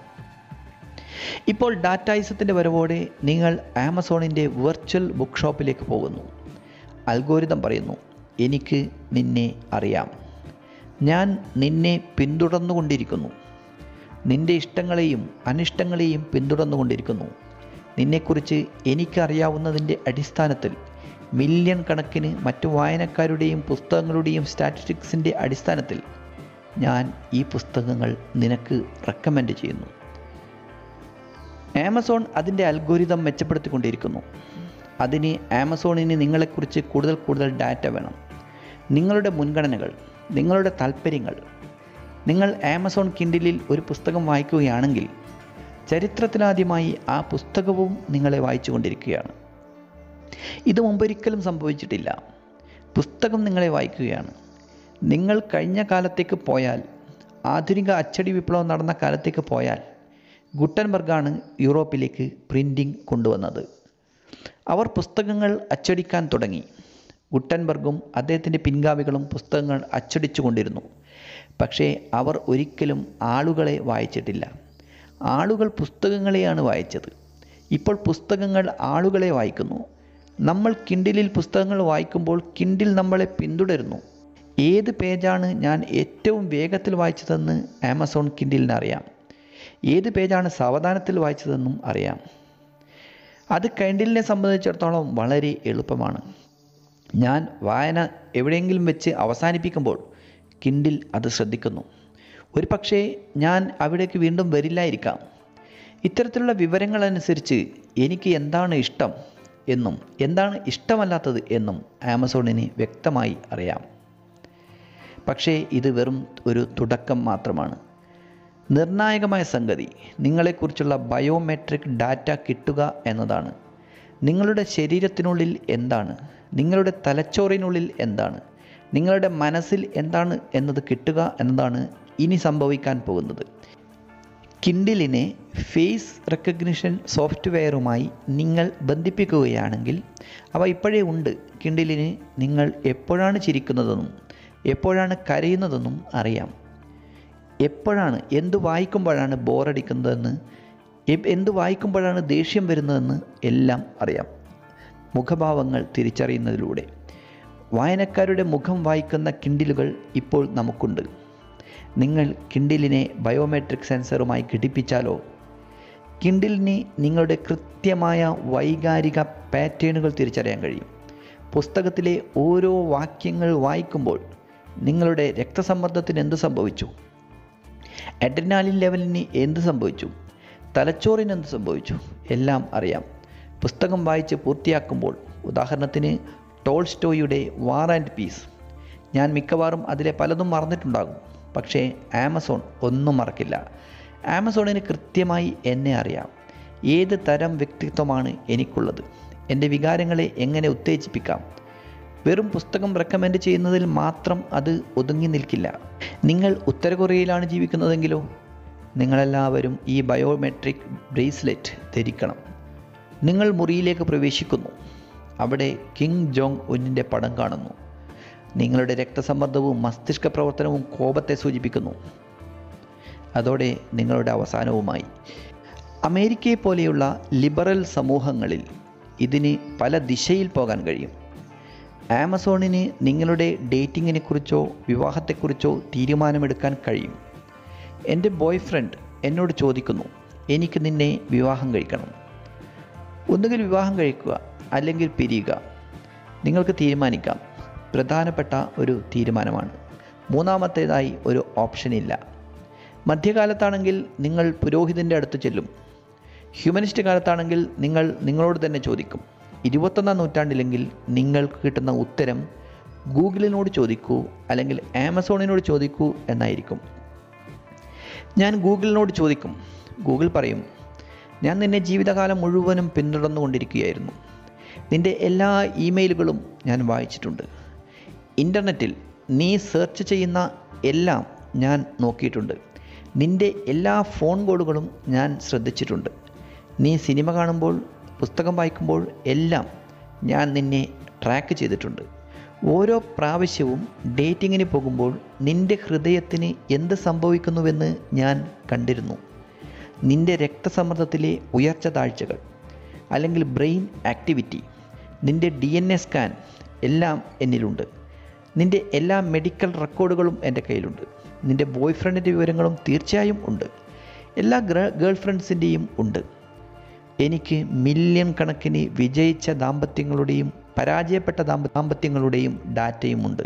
ഇപ്പോൾ ഡാറ്റായിസത്തിൻ്റെ വരവോടെ നിങ്ങൾ ആമസോണിൻ്റെ വെർച്വൽ ബുക്ക് ഷോപ്പിലേക്ക് പോകുന്നു അൽഗോരിതം പറയുന്നു എനിക്ക് നിന്നെ അറിയാം ഞാൻ നിന്നെ പിന്തുടർന്നുകൊണ്ടിരിക്കുന്നു നിന്റെ ഇഷ്ടങ്ങളെയും അനിഷ്ടങ്ങളെയും പിന്തുടർന്നുകൊണ്ടിരിക്കുന്നു നിന്നെക്കുറിച്ച് എനിക്കറിയാവുന്നതിൻ്റെ അടിസ്ഥാനത്തിൽ മില്യൺ കണക്കിന് മറ്റു വായനക്കാരുടെയും പുസ്തകങ്ങളുടെയും സ്റ്റാറ്റിസ്റ്റിക്സിൻ്റെ അടിസ്ഥാനത്തിൽ ഞാൻ ഈ പുസ്തകങ്ങൾ നിനക്ക് റെക്കമെൻഡ് ചെയ്യുന്നു ആമസോൺ അതിൻ്റെ അൽഗോരിതം മെച്ചപ്പെടുത്തിക്കൊണ്ടിരിക്കുന്നു അതിന് ആമസോണിന് നിങ്ങളെക്കുറിച്ച് കൂടുതൽ കൂടുതൽ ഡാറ്റ വേണം നിങ്ങളുടെ മുൻഗണനകൾ നിങ്ങളുടെ താല്പര്യങ്ങൾ നിങ്ങൾ ആമസോൺ കിൻഡിലിൽ ഒരു പുസ്തകം വായിക്കുകയാണെങ്കിൽ ചരിത്രത്തിലാദ്യമായി ആ പുസ്തകവും നിങ്ങളെ വായിച്ചുകൊണ്ടിരിക്കുകയാണ് ഇത് മുമ്പൊരിക്കലും സംഭവിച്ചിട്ടില്ല പുസ്തകം നിങ്ങളെ വായിക്കുകയാണ് നിങ്ങൾ കഴിഞ്ഞ കാലത്തേക്ക് പോയാൽ ആധുനിക അച്ചടി വിപ്ലവം നടന്ന കാലത്തേക്ക് പോയാൽ ഗുട്ടൻബർഗാണ് യൂറോപ്പിലേക്ക് പ്രിൻറ്റിംഗ് കൊണ്ടുവന്നത് അവർ പുസ്തകങ്ങൾ അച്ചടിക്കാൻ തുടങ്ങി ഗുട്ടൻബർഗും അദ്ദേഹത്തിൻ്റെ പിൻഗാമികളും പുസ്തകങ്ങൾ അച്ചടിച്ചു കൊണ്ടിരുന്നു പക്ഷേ അവർ ഒരിക്കലും ആളുകളെ വായിച്ചിട്ടില്ല ആളുകൾ പുസ്തകങ്ങളെയാണ് വായിച്ചത് ഇപ്പോൾ പുസ്തകങ്ങൾ ആളുകളെ വായിക്കുന്നു നമ്മൾ കിൻഡിലിൽ പുസ്തകങ്ങൾ വായിക്കുമ്പോൾ കിൻഡിൽ നമ്മളെ പിന്തുടരുന്നു ഏത് പേജാണ് ഞാൻ ഏറ്റവും വേഗത്തിൽ വായിച്ചതെന്ന് ആമസോൺ കിൻഡിലിന് അറിയാം ഏത് പേജാണ് സാവധാനത്തിൽ വായിച്ചതെന്നും അറിയാം അത് കൈൻഡിലിനെ സംബന്ധിച്ചിടത്തോളം വളരെ എളുപ്പമാണ് ഞാൻ വായന എവിടെയെങ്കിലും വെച്ച് അവസാനിപ്പിക്കുമ്പോൾ കിൻഡിൽ അത് ശ്രദ്ധിക്കുന്നു ഒരു പക്ഷേ ഞാൻ അവിടേക്ക് വീണ്ടും വരില്ലായിരിക്കാം ഇത്തരത്തിലുള്ള വിവരങ്ങൾ അനുസരിച്ച് എനിക്ക് എന്താണ് ഇഷ്ടം എന്നും എന്താണ് ഇഷ്ടമല്ലാത്തത് എന്നും ആമസോണിന് വ്യക്തമായി അറിയാം പക്ഷേ ഇത് വെറും ഒരു തുടക്കം മാത്രമാണ് നിർണായകമായ സംഗതി നിങ്ങളെക്കുറിച്ചുള്ള ബയോമെട്രിക് ഡാറ്റ കിട്ടുക എന്നതാണ് നിങ്ങളുടെ ശരീരത്തിനുള്ളിൽ എന്താണ് നിങ്ങളുടെ തലച്ചോറിനുള്ളിൽ എന്താണ് നിങ്ങളുടെ മനസ്സിൽ എന്താണ് എന്നത് കിട്ടുക എന്നതാണ് ഇനി സംഭവിക്കാൻ പോകുന്നത് കിൻഡിലിനെ ഫേസ് റെക്കഗ്നിഷൻ സോഫ്റ്റ്വെയറുമായി നിങ്ങൾ ബന്ധിപ്പിക്കുകയാണെങ്കിൽ അവ ഇപ്പോഴേ ഉണ്ട് കിൻഡിലിന് നിങ്ങൾ എപ്പോഴാണ് ചിരിക്കുന്നതെന്നും എപ്പോഴാണ് കരയുന്നതെന്നും അറിയാം എപ്പോഴാണ് എന്ത് വായിക്കുമ്പോഴാണ് ബോറടിക്കുന്നതെന്ന് എ- എന്ത് വായിക്കുമ്പോഴാണ് ദേഷ്യം വരുന്നതെന്ന് എല്ലാം അറിയാം മുഖഭാവങ്ങൾ തിരിച്ചറിയുന്നതിലൂടെ വായനക്കാരുടെ മുഖം വായിക്കുന്ന കിൻഡിലുകൾ ഇപ്പോൾ നമുക്കുണ്ട് നിങ്ങൾ കിൻഡിലിനെ ബയോമെട്രിക് സെൻസറുമായി ഘടിപ്പിച്ചാലോ കിൻഡിലിന് നിങ്ങളുടെ കൃത്യമായ വൈകാരിക പാറ്റേണുകൾ തിരിച്ചറിയാൻ കഴിയും പുസ്തകത്തിലെ ഓരോ വാക്യങ്ങൾ വായിക്കുമ്പോൾ നിങ്ങളുടെ രക്തസമ്മർദ്ദത്തിന് എന്ത് സംഭവിച്ചു അഡ്രിനാലിൻ ലെവലിന് എന്ത് സംഭവിച്ചു തലച്ചോറിന് എന്ത് സംഭവിച്ചു എല്ലാം അറിയാം പുസ്തകം വായിച്ച് പൂർത്തിയാക്കുമ്പോൾ ഉദാഹരണത്തിന് ടോൾസ്റ്റോയുടെ വാർ ആൻഡ് പീസ് ഞാൻ മിക്കവാറും അതിലെ പലതും മറന്നിട്ടുണ്ടാകും പക്ഷേ ആമസോൺ ഒന്നും മറക്കില്ല ആമസോണിന് കൃത്യമായി എന്നെ അറിയാം ഏത് തരം വ്യക്തിത്വമാണ് എനിക്കുള്ളത് എൻ്റെ വികാരങ്ങളെ എങ്ങനെ ഉത്തേജിപ്പിക്കാം വെറും പുസ്തകം റെക്കമെൻഡ് ചെയ്യുന്നതിൽ മാത്രം അത് ഒതുങ്ങി നിൽക്കില്ല നിങ്ങൾ ഉത്തര കൊറിയയിലാണ് ജീവിക്കുന്നതെങ്കിലോ നിങ്ങളെല്ലാവരും ഈ ബയോമെട്രിക് ബ്രേസ്ലെറ്റ് ധരിക്കണം നിങ്ങൾ മുറിയിലേക്ക് പ്രവേശിക്കുന്നു അവിടെ കിങ് ജോങ് ഉന്നിൻ്റെ പടം കാണുന്നു നിങ്ങളുടെ രക്തസമ്മർദ്ദവും മസ്തിഷ്ക പ്രവർത്തനവും കോപത്തെ സൂചിപ്പിക്കുന്നു അതോടെ നിങ്ങളുടെ അവസാനവുമായി അമേരിക്കയെ പോലെയുള്ള ലിബറൽ സമൂഹങ്ങളിൽ ഇതിന് പല ദിശയിൽ പോകാൻ കഴിയും ആമസോണിന് നിങ്ങളുടെ ഡേറ്റിങ്ങിനെ കുറിച്ചോ വിവാഹത്തെക്കുറിച്ചോ തീരുമാനമെടുക്കാൻ കഴിയും എൻ്റെ ബോയ് ഫ്രണ്ട് എന്നോട് ചോദിക്കുന്നു എനിക്ക് നിന്നെ വിവാഹം കഴിക്കണം ഒന്നുകിൽ വിവാഹം കഴിക്കുക അല്ലെങ്കിൽ പിരിയുക നിങ്ങൾക്ക് തീരുമാനിക്കാം പ്രധാനപ്പെട്ട ഒരു തീരുമാനമാണ് മൂന്നാമത്തേതായി ഒരു ഓപ്ഷൻ ഇല്ല മധ്യകാലത്താണെങ്കിൽ നിങ്ങൾ പുരോഹിതൻ്റെ അടുത്ത് ചെല്ലും ഹ്യൂമനിസ്റ്റ് കാലത്താണെങ്കിൽ നിങ്ങൾ നിങ്ങളോട് തന്നെ ചോദിക്കും ഇരുപത്തൊന്നാം നൂറ്റാണ്ടിലെങ്കിൽ നിങ്ങൾക്ക് കിട്ടുന്ന ഉത്തരം ഗൂഗിളിനോട് ചോദിക്കൂ അല്ലെങ്കിൽ ആമസോണിനോട് ചോദിക്കൂ എന്നായിരിക്കും ഞാൻ ഗൂഗിളിനോട് ചോദിക്കും ഗൂഗിൾ പറയും ഞാൻ നിന്നെ ജീവിതകാലം മുഴുവനും പിന്തുടർന്നുകൊണ്ടിരിക്കുകയായിരുന്നു നിൻ്റെ എല്ലാ ഇമെയിലുകളും ഞാൻ വായിച്ചിട്ടുണ്ട് ഇൻ്റർനെറ്റിൽ നീ സെർച്ച് ചെയ്യുന്ന എല്ലാം ഞാൻ നോക്കിയിട്ടുണ്ട് നിൻ്റെ എല്ലാ ഫോൺ കോളുകളും ഞാൻ ശ്രദ്ധിച്ചിട്ടുണ്ട് നീ സിനിമ കാണുമ്പോൾ പുസ്തകം വായിക്കുമ്പോൾ എല്ലാം ഞാൻ നിന്നെ ട്രാക്ക് ചെയ്തിട്ടുണ്ട് ഓരോ പ്രാവശ്യവും ഡേറ്റിങ്ങിന് പോകുമ്പോൾ നിൻ്റെ ഹൃദയത്തിന് എന്ത് സംഭവിക്കുന്നുവെന്ന് ഞാൻ കണ്ടിരുന്നു നിൻ്റെ രക്തസമ്മർദ്ദത്തിലെ ഉയർച്ച താഴ്ചകൾ അല്ലെങ്കിൽ ബ്രെയിൻ ആക്ടിവിറ്റി നിൻ്റെ ഡി എൻ എ സ്കാൻ എല്ലാം എന്നിലുണ്ട് നിൻ്റെ എല്ലാ മെഡിക്കൽ റെക്കോർഡുകളും എൻ്റെ കയ്യിലുണ്ട് നിൻ്റെ ബോയ് ഫ്രണ്ടിൻ്റെ വിവരങ്ങളും തീർച്ചയായും ഉണ്ട് എല്ലാ ഗേൾ ഫ്രണ്ട്സിൻ്റെയും ഉണ്ട് എനിക്ക് മില്യൺ കണക്കിന് വിജയിച്ച ദാമ്പത്യങ്ങളുടെയും പരാജയപ്പെട്ട ദാമ്പ ദാമ്പത്യങ്ങളുടെയും ഡാറ്റയുമുണ്ട്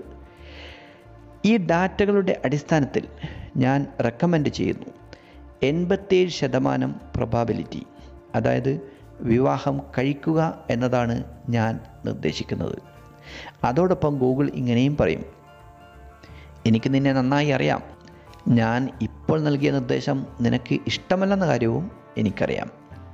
ഈ ഡാറ്റകളുടെ അടിസ്ഥാനത്തിൽ ഞാൻ റെക്കമെൻഡ് ചെയ്യുന്നു എൺപത്തേഴ് ശതമാനം പ്രൊബാബിലിറ്റി അതായത് വിവാഹം കഴിക്കുക എന്നതാണ് ഞാൻ നിർദ്ദേശിക്കുന്നത് അതോടൊപ്പം ഗൂഗിൾ ഇങ്ങനെയും പറയും എനിക്ക് നിന്നെ നന്നായി അറിയാം ഞാൻ ഇപ്പോൾ നൽകിയ നിർദ്ദേശം നിനക്ക് ഇഷ്ടമല്ലെന്ന കാര്യവും എനിക്കറിയാം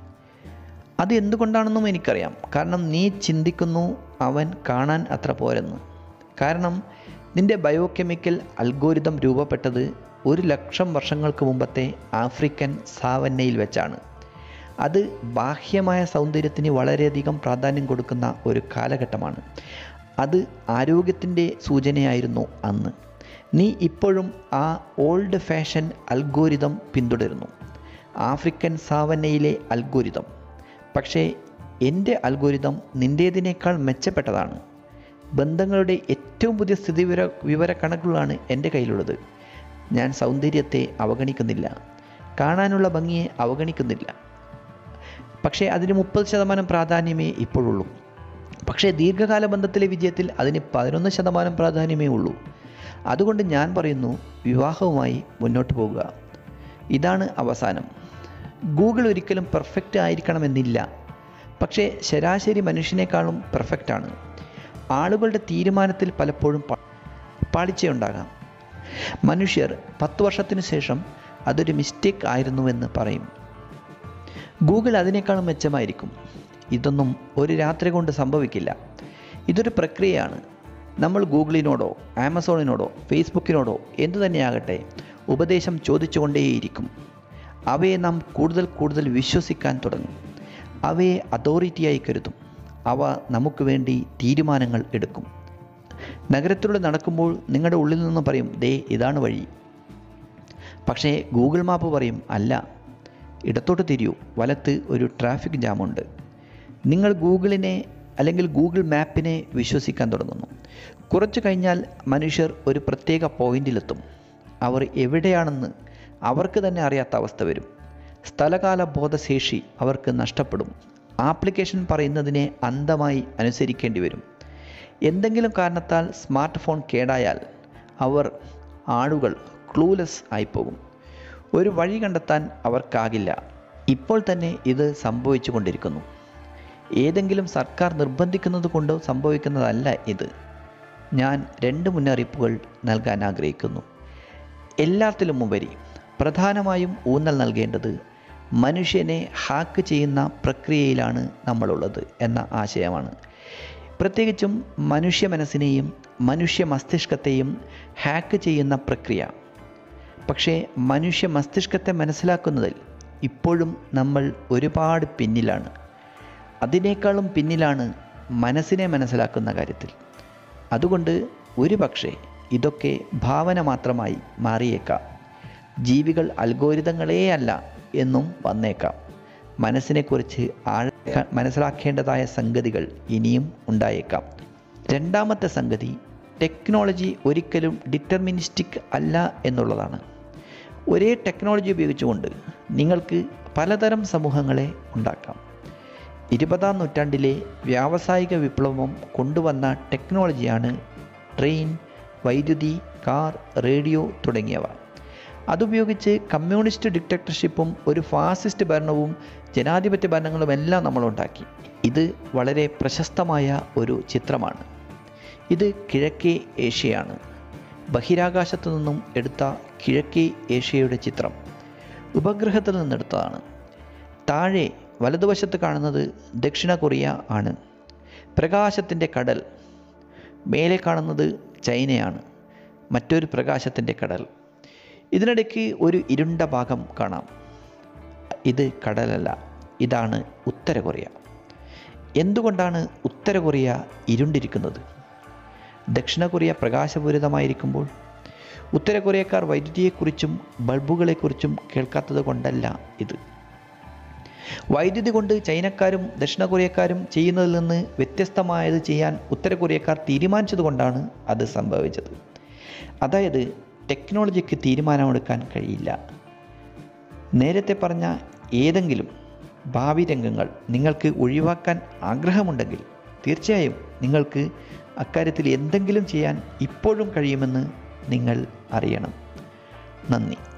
അത് എന്തുകൊണ്ടാണെന്നും എനിക്കറിയാം കാരണം നീ ചിന്തിക്കുന്നു അവൻ കാണാൻ അത്ര പോരെന്ന് കാരണം നിന്റെ ബയോകെമിക്കൽ അൽഗോരിതം രൂപപ്പെട്ടത് ഒരു ലക്ഷം വർഷങ്ങൾക്ക് മുമ്പത്തെ ആഫ്രിക്കൻ സാവന്നയിൽ വെച്ചാണ് അത് ബാഹ്യമായ സൗന്ദര്യത്തിന് വളരെയധികം പ്രാധാന്യം കൊടുക്കുന്ന ഒരു കാലഘട്ടമാണ് അത് ആരോഗ്യത്തിൻ്റെ സൂചനയായിരുന്നു അന്ന് നീ ഇപ്പോഴും ആ ഓൾഡ് ഫാഷൻ അൽഗോരിതം പിന്തുടരുന്നു ആഫ്രിക്കൻ സാവന്നയിലെ അൽഗോരിതം പക്ഷേ എൻ്റെ അൽഗോരിതം നിൻ്റേതിനേക്കാൾ മെച്ചപ്പെട്ടതാണ് ബന്ധങ്ങളുടെ ഏറ്റവും പുതിയ സ്ഥിതി വിവര വിവര കണക്കുകളാണ് എൻ്റെ കയ്യിലുള്ളത് ഞാൻ സൗന്ദര്യത്തെ അവഗണിക്കുന്നില്ല കാണാനുള്ള ഭംഗിയെ അവഗണിക്കുന്നില്ല പക്ഷേ അതിന് മുപ്പത് ശതമാനം പ്രാധാന്യമേ ഇപ്പോഴുള്ളൂ പക്ഷേ ദീർഘകാല ബന്ധത്തിലെ വിജയത്തിൽ അതിന് പതിനൊന്ന് ശതമാനം പ്രാധാന്യമേ ഉള്ളൂ അതുകൊണ്ട് ഞാൻ പറയുന്നു വിവാഹവുമായി മുന്നോട്ട് പോകുക ഇതാണ് അവസാനം ഗൂഗിൾ ഒരിക്കലും പെർഫെക്റ്റ് ആയിരിക്കണമെന്നില്ല പക്ഷേ ശരാശരി മനുഷ്യനേക്കാളും പെർഫെക്റ്റാണ് ആളുകളുടെ തീരുമാനത്തിൽ പലപ്പോഴും പ- പാളിച്ചയുണ്ടാകാം മനുഷ്യർ പത്ത് വർഷത്തിന് ശേഷം അതൊരു മിസ്റ്റേക്ക് ആയിരുന്നുവെന്ന് പറയും ഗൂഗിൾ അതിനേക്കാളും മെച്ചമായിരിക്കും ഇതൊന്നും ഒരു രാത്രി കൊണ്ട് സംഭവിക്കില്ല ഇതൊരു പ്രക്രിയയാണ് നമ്മൾ ഗൂഗിളിനോടോ ആമസോണിനോടോ ഫേസ്ബുക്കിനോടോ എന്തു തന്നെയാകട്ടെ ഉപദേശം ചോദിച്ചുകൊണ്ടേയിരിക്കും അവയെ നാം കൂടുതൽ കൂടുതൽ വിശ്വസിക്കാൻ തുടങ്ങും അവയെ അതോറിറ്റിയായി കരുതും അവ നമുക്ക് വേണ്ടി തീരുമാനങ്ങൾ എടുക്കും നഗരത്തിലൂടെ നടക്കുമ്പോൾ നിങ്ങളുടെ ഉള്ളിൽ നിന്ന് പറയും ദേ ഇതാണ് വഴി പക്ഷേ ഗൂഗിൾ മാപ്പ് പറയും അല്ല ഇടത്തോട്ട് തിരിയൂ വലത്ത് ഒരു ട്രാഫിക് ജാമുണ്ട് നിങ്ങൾ ഗൂഗിളിനെ അല്ലെങ്കിൽ ഗൂഗിൾ മാപ്പിനെ വിശ്വസിക്കാൻ തുടങ്ങുന്നു കുറച്ചു കഴിഞ്ഞാൽ മനുഷ്യർ ഒരു പ്രത്യേക പോയിന്റിലെത്തും അവർ എവിടെയാണെന്ന് അവർക്ക് തന്നെ അറിയാത്ത അവസ്ഥ വരും സ്ഥലകാല ബോധശേഷി അവർക്ക് നഷ്ടപ്പെടും ആപ്ലിക്കേഷൻ പറയുന്നതിനെ അന്ധമായി അനുസരിക്കേണ്ടി വരും എന്തെങ്കിലും കാരണത്താൽ സ്മാർട്ട് ഫോൺ കേടായാൽ അവർ ആളുകൾ ക്ലൂലെസ് ആയിപ്പോകും ഒരു വഴി കണ്ടെത്താൻ അവർക്കാകില്ല ഇപ്പോൾ തന്നെ ഇത് സംഭവിച്ചു കൊണ്ടിരിക്കുന്നു ഏതെങ്കിലും സർക്കാർ നിർബന്ധിക്കുന്നത് കൊണ്ട് സംഭവിക്കുന്നതല്ല ഇത് ഞാൻ രണ്ട് മുന്നറിയിപ്പുകൾ നൽകാൻ ആഗ്രഹിക്കുന്നു എല്ലാത്തിലും ഉപരി പ്രധാനമായും ഊന്നൽ നൽകേണ്ടത് മനുഷ്യനെ ഹാക്ക് ചെയ്യുന്ന പ്രക്രിയയിലാണ് നമ്മളുള്ളത് എന്ന ആശയമാണ് പ്രത്യേകിച്ചും മനുഷ്യ മനസ്സിനെയും മനുഷ്യ മസ്തിഷ്കത്തെയും ഹാക്ക് ചെയ്യുന്ന പ്രക്രിയ പക്ഷേ മനുഷ്യ മസ്തിഷ്കത്തെ മനസ്സിലാക്കുന്നതിൽ ഇപ്പോഴും നമ്മൾ ഒരുപാട് പിന്നിലാണ് അതിനേക്കാളും പിന്നിലാണ് മനസ്സിനെ മനസ്സിലാക്കുന്ന കാര്യത്തിൽ അതുകൊണ്ട് ഒരു പക്ഷേ ഇതൊക്കെ ഭാവന മാത്രമായി മാറിയേക്കാം ജീവികൾ അൽഗോരിതങ്ങളേ അല്ല എന്നും വന്നേക്കാം മനസ്സിനെക്കുറിച്ച് ആഴ മനസ്സിലാക്കേണ്ടതായ സംഗതികൾ ഇനിയും ഉണ്ടായേക്കാം രണ്ടാമത്തെ സംഗതി ടെക്നോളജി ഒരിക്കലും ഡിറ്റർമിനിസ്റ്റിക് അല്ല എന്നുള്ളതാണ് ഒരേ ടെക്നോളജി ഉപയോഗിച്ചുകൊണ്ട് നിങ്ങൾക്ക് പലതരം സമൂഹങ്ങളെ ഉണ്ടാക്കാം ഇരുപതാം നൂറ്റാണ്ടിലെ വ്യാവസായിക വിപ്ലവം കൊണ്ടുവന്ന ടെക്നോളജിയാണ് ട്രെയിൻ വൈദ്യുതി കാർ റേഡിയോ തുടങ്ങിയവ അതുപയോഗിച്ച് കമ്മ്യൂണിസ്റ്റ് ഡിക്റ്റേറ്റർഷിപ്പും ഒരു ഫാസിസ്റ്റ് ഭരണവും ജനാധിപത്യ ഭരണങ്ങളും എല്ലാം നമ്മൾ ഉണ്ടാക്കി ഇത് വളരെ പ്രശസ്തമായ ഒരു ചിത്രമാണ് ഇത് കിഴക്കേ ഏഷ്യയാണ് ബഹിരാകാശത്തു നിന്നും എടുത്ത കിഴക്കേ ഏഷ്യയുടെ ചിത്രം ഉപഗ്രഹത്തിൽ നിന്നെടുത്തതാണ് താഴെ വലതുവശത്ത് കാണുന്നത് ദക്ഷിണ കൊറിയ ആണ് പ്രകാശത്തിൻ്റെ കടൽ മേലെ കാണുന്നത് ചൈനയാണ് മറ്റൊരു പ്രകാശത്തിൻ്റെ കടൽ ഇതിനിടയ്ക്ക് ഒരു ഇരുണ്ട ഭാഗം കാണാം ഇത് കടലല്ല ഇതാണ് ഉത്തര കൊറിയ എന്തുകൊണ്ടാണ് ഉത്തര കൊറിയ ഇരുണ്ടിരിക്കുന്നത് ദക്ഷിണ കൊറിയ പ്രകാശപൂരിതമായിരിക്കുമ്പോൾ ഉത്തര കൊറിയക്കാർ വൈദ്യുതിയെക്കുറിച്ചും ബൾബുകളെക്കുറിച്ചും കേൾക്കാത്തത് കൊണ്ടല്ല ഇത് വൈദ്യുതി കൊണ്ട് ചൈനക്കാരും ദക്ഷിണ കൊറിയക്കാരും ചെയ്യുന്നതിൽ നിന്ന് വ്യത്യസ്തമായത് ചെയ്യാൻ ഉത്തര കൊറിയക്കാർ തീരുമാനിച്ചതുകൊണ്ടാണ് അത് സംഭവിച്ചത് അതായത് ടെക്നോളജിക്ക് തീരുമാനമെടുക്കാൻ കഴിയില്ല നേരത്തെ പറഞ്ഞ ഏതെങ്കിലും ഭാവി രംഗങ്ങൾ നിങ്ങൾക്ക് ഒഴിവാക്കാൻ ആഗ്രഹമുണ്ടെങ്കിൽ തീർച്ചയായും നിങ്ങൾക്ക് അക്കാര്യത്തിൽ എന്തെങ്കിലും ചെയ്യാൻ ഇപ്പോഴും കഴിയുമെന്ന് നിങ്ങൾ അറിയണം നന്ദി